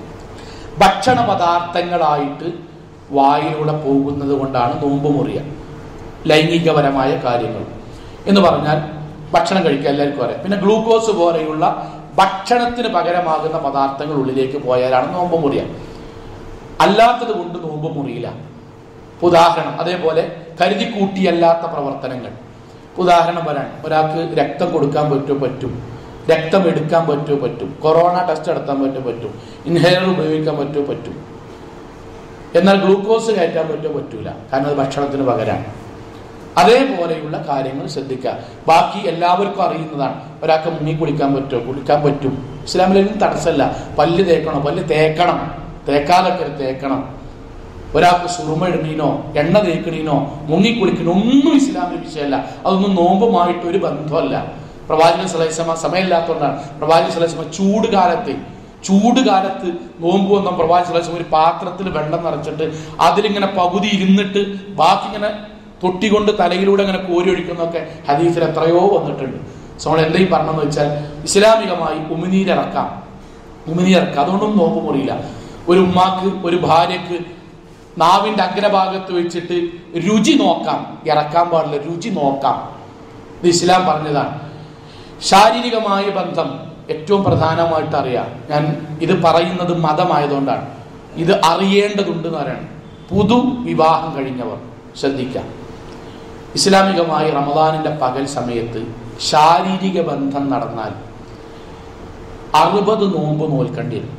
ഭക്ഷണ പദാർത്ഥങ്ങളായിട്ട് വായിലൂടെ പോകുന്നത് കൊണ്ടാണ് നോമ്പ് മുറിയ ലൈംഗികപരമായ കാര്യങ്ങൾ എന്ന് പറഞ്ഞാൽ ഭക്ഷണം കഴിക്കുക എല്ലാവർക്കും അറിയാം പിന്നെ ഗ്ലൂക്കോസ് പോലെയുള്ള ഭക്ഷണത്തിന് പകരമാകുന്ന പദാർത്ഥങ്ങൾ ഉള്ളിലേക്ക് പോയാലാണ് നോമ്പ് മുറിയ അല്ലാത്തത് കൊണ്ട് നോമ്പ് മുറിയില്ല ഉദാഹരണം അതേപോലെ കരുതി കൂട്ടിയല്ലാത്ത പ്രവർത്തനങ്ങൾ ഉദാഹരണം വരാൻ ഒരാൾക്ക് രക്തം കൊടുക്കാൻ പറ്റുമോ പറ്റും രക്തം എടുക്കാൻ പറ്റുമോ പറ്റും കൊറോണ ടെസ്റ്റ് നടത്താൻ പറ്റുമോ പറ്റും ഇൻഹേലർ ഉപയോഗിക്കാൻ പറ്റുമോ പറ്റും എന്നാൽ ഗ്ലൂക്കോസ് കയറ്റാൻ പറ്റുമോ പറ്റൂല കാരണം അത് ഭക്ഷണത്തിന് പകരമാണ് അതേപോലെയുള്ള കാര്യങ്ങൾ ശ്രദ്ധിക്കുക ബാക്കി എല്ലാവർക്കും അറിയുന്നതാണ് ഒരാൾക്ക് മുങ്ങി കുളിക്കാൻ പറ്റുമോ കുളിക്കാൻ പറ്റും ഇസ്ലാമിലൊന്നും തടസ്സമല്ല പല്ല് തേക്കണോ പല്ല് തേക്കണം തേക്കാതൊക്കെ തേക്കണം ഒരാൾക്ക് സുറുമ ഇടുന്നീനോ എണ്ണ തേക്കണീനോ മുങ്ങി കുളിക്കണോ ഒന്നും ഇസ്ലാമിൽ വിഷയമല്ല അതൊന്നും നോമ്പുമായിട്ട് ഒരു ബന്ധമല്ല പ്രവാചകൻ സലൈസമ സമയമില്ലാത്തതുകൊണ്ടാണ് പ്രവാചകൻ സലൈസമ ചൂട് കാലത്ത് ചൂട് കാലത്ത് നോമ്പ് വന്ന പ്രവാചകൻ സലൈസമ ഒരു പാത്രത്തിൽ വെള്ളം നിറച്ചിട്ട് അതിലിങ്ങനെ പകുതി ഇരുന്നിട്ട് ബാക്കി ഇങ്ങനെ തൊട്ടികൊണ്ട് തലയിലൂടെ ഇങ്ങനെ കോരി ഒഴിക്കുന്നൊക്കെ ഹദീസിൽ എത്രയോ വന്നിട്ടുണ്ട് സോ നമ്മൾ എന്തെങ്കിലും പറഞ്ഞെന്ന് വെച്ചാൽ ഇസ്ലാമികമായി ഉമിനീരിറക്കാം ഉമിനീരിറക്കാം അതുകൊണ്ടൊന്നും നോമ്പ് മുറിയില്ല ഒരു ഉമ്മാക്ക് ഒരു ഭാര്യക്ക് നാവിന്റെ അഗ്രഭാഗത്ത് വെച്ചിട്ട് രുചി നോക്കാം ഇറക്കാൻ പാടില്ല രുചി നോക്കാം ഇത് ഇസ്ലാം പറഞ്ഞതാണ് ശാരീരികമായ ബന്ധം ഏറ്റവും പ്രധാനമായിട്ട് അറിയാം ഞാൻ ഇത് പറയുന്നത് മതമായതുകൊണ്ടാണ് ഇത് അറിയേണ്ടതുണ്ട് എന്ന് പറയണം പുതു വിവാഹം കഴിഞ്ഞവർ ശ്രദ്ധിക്കാം ഇസ്ലാമികമായി റമദാനിന്റെ പകൽ സമയത്ത് ശാരീരിക ബന്ധം നടന്നാൽ അറുപത് നോമ്പ് നോൽക്കേണ്ടി വരും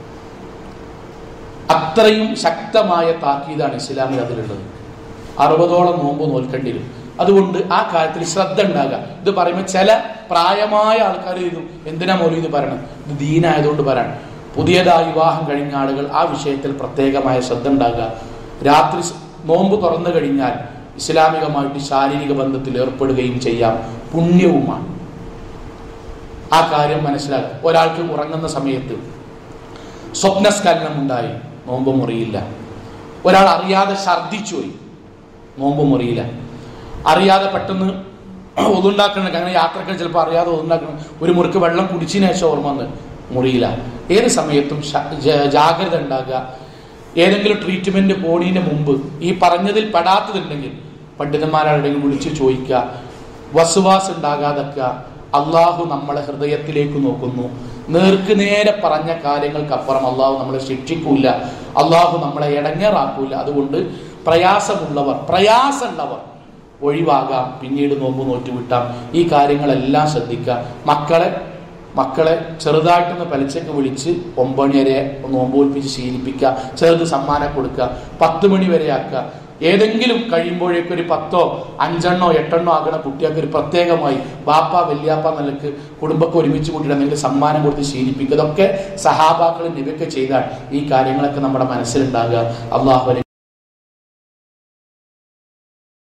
അത്രയും ശക്തമായ താക്കീതാണ് ഇസ്ലാമിൽ അതിലുള്ളത് അറുപതോളം നോമ്പ് നോൽക്കേണ്ടി വരും അതുകൊണ്ട് ആ കാര്യത്തിൽ ശ്രദ്ധ ഉണ്ടാകുക ഇത് പറയുമ്പോൾ ചില പ്രായമായ ആൾക്കാർ ചെയ്തു എന്തിനാ മോലി ഇത് പറയണം ഇത് ദീനായതുകൊണ്ട് പറയണം പുതിയതായി വിവാഹം കഴിഞ്ഞ ആളുകൾ ആ വിഷയത്തിൽ പ്രത്യേകമായ ശ്രദ്ധ ഉണ്ടാകുക രാത്രി സ് നോമ്പ് തുറന്നു കഴിഞ്ഞാൽ ഇസ്ലാമികമായിട്ട് ശാരീരിക ബന്ധത്തിൽ ഏർപ്പെടുകയും ചെയ്യാം പുണ്യവുമാണ് ആ കാര്യം മനസ്സിലാക്കുക ഒരാൾക്ക് ഉറങ്ങുന്ന സമയത്ത് സ്വപ്നസ്ഖലനം ഉണ്ടായി നോമ്പ് മുറിയില്ല ഒരാൾ അറിയാതെ ഛർദ്ദിച്ചു പോയി നോമ്പ് മുറിയില്ല അറിയാതെ പെട്ടെന്ന് ഒതുണ്ടാക്കണം അങ്ങനെ യാത്രക്ക് ചിലപ്പോൾ അറിയാതെ ഒതുണ്ടാക്കണം ഒരു മുറുക്ക് വെള്ളം കുടിച്ചതിന് ശേഷം ഓർമ്മ വന്ന് മുറിയില്ല ഏത് സമയത്തും ശ- ജ- ജാഗ്രത ഉണ്ടാകുക ഏതെങ്കിലും ട്രീറ്റ്മെന്റ് പോണീന് മുമ്പ് ഈ പറഞ്ഞതിൽ പെടാത്തതുണ്ടെങ്കിൽ പണ്ഡിതന്മാരാരുടെയും വിളിച്ച് ചോദിക്കുക വസുവാസ് ഉണ്ടാകാതെക്കുക അള്ളാഹു നമ്മളെ ഹൃദയത്തിലേക്ക് നോക്കുന്നു നേർക്ക് നേരെ പറഞ്ഞ കാര്യങ്ങൾക്കപ്പുറം അള്ളാഹു നമ്മളെ ശിക്ഷിക്കൂല അള്ളാഹു നമ്മളെ ഇടങ്ങേറാക്കൂല അതുകൊണ്ട് പ്രയാസമുള്ളവർ പ്രയാസമുള്ളവർ ഒഴിവാകാം പിന്നീട് നോമ്പ് നോറ്റുവിട്ടാം ഈ കാര്യങ്ങളെല്ലാം ശ്രദ്ധിക്കുക മക്കളെ മക്കളെ ചെറുതായിട്ടൊന്ന് പലിച്ചക്ക് വിളിച്ച് ഒമ്പത് വരെ നോമ്പ് ഒൽപ്പിച്ച് ശീലിപ്പിക്കുക ചെറുത് സമ്മാനം കൊടുക്കുക പത്ത് മണി വരെ ആക്കുക ഏതെങ്കിലും കഴിയുമ്പോഴേക്കും ഒരു പത്തോ അഞ്ചെണ്ണോ എട്ടെണ്ണോ ആകണ കുട്ടികൾക്ക് ഒരു പ്രത്യേകമായി ബാപ്പ വല്യാപ്പ നിലക്ക് കുടുംബത്തെ ഒരുമിച്ച് കൂട്ടിയിട്ട് എന്തെങ്കിലും സമ്മാനം കൊടുത്ത് ശീലിപ്പിക്കുക ഇതൊക്കെ സഹാബാക്കൾ നിവയൊക്കെ ചെയ്താൽ ഈ കാര്യങ്ങളൊക്കെ നമ്മുടെ മനസ്സിലുണ്ടാകുക അള്ളാഹു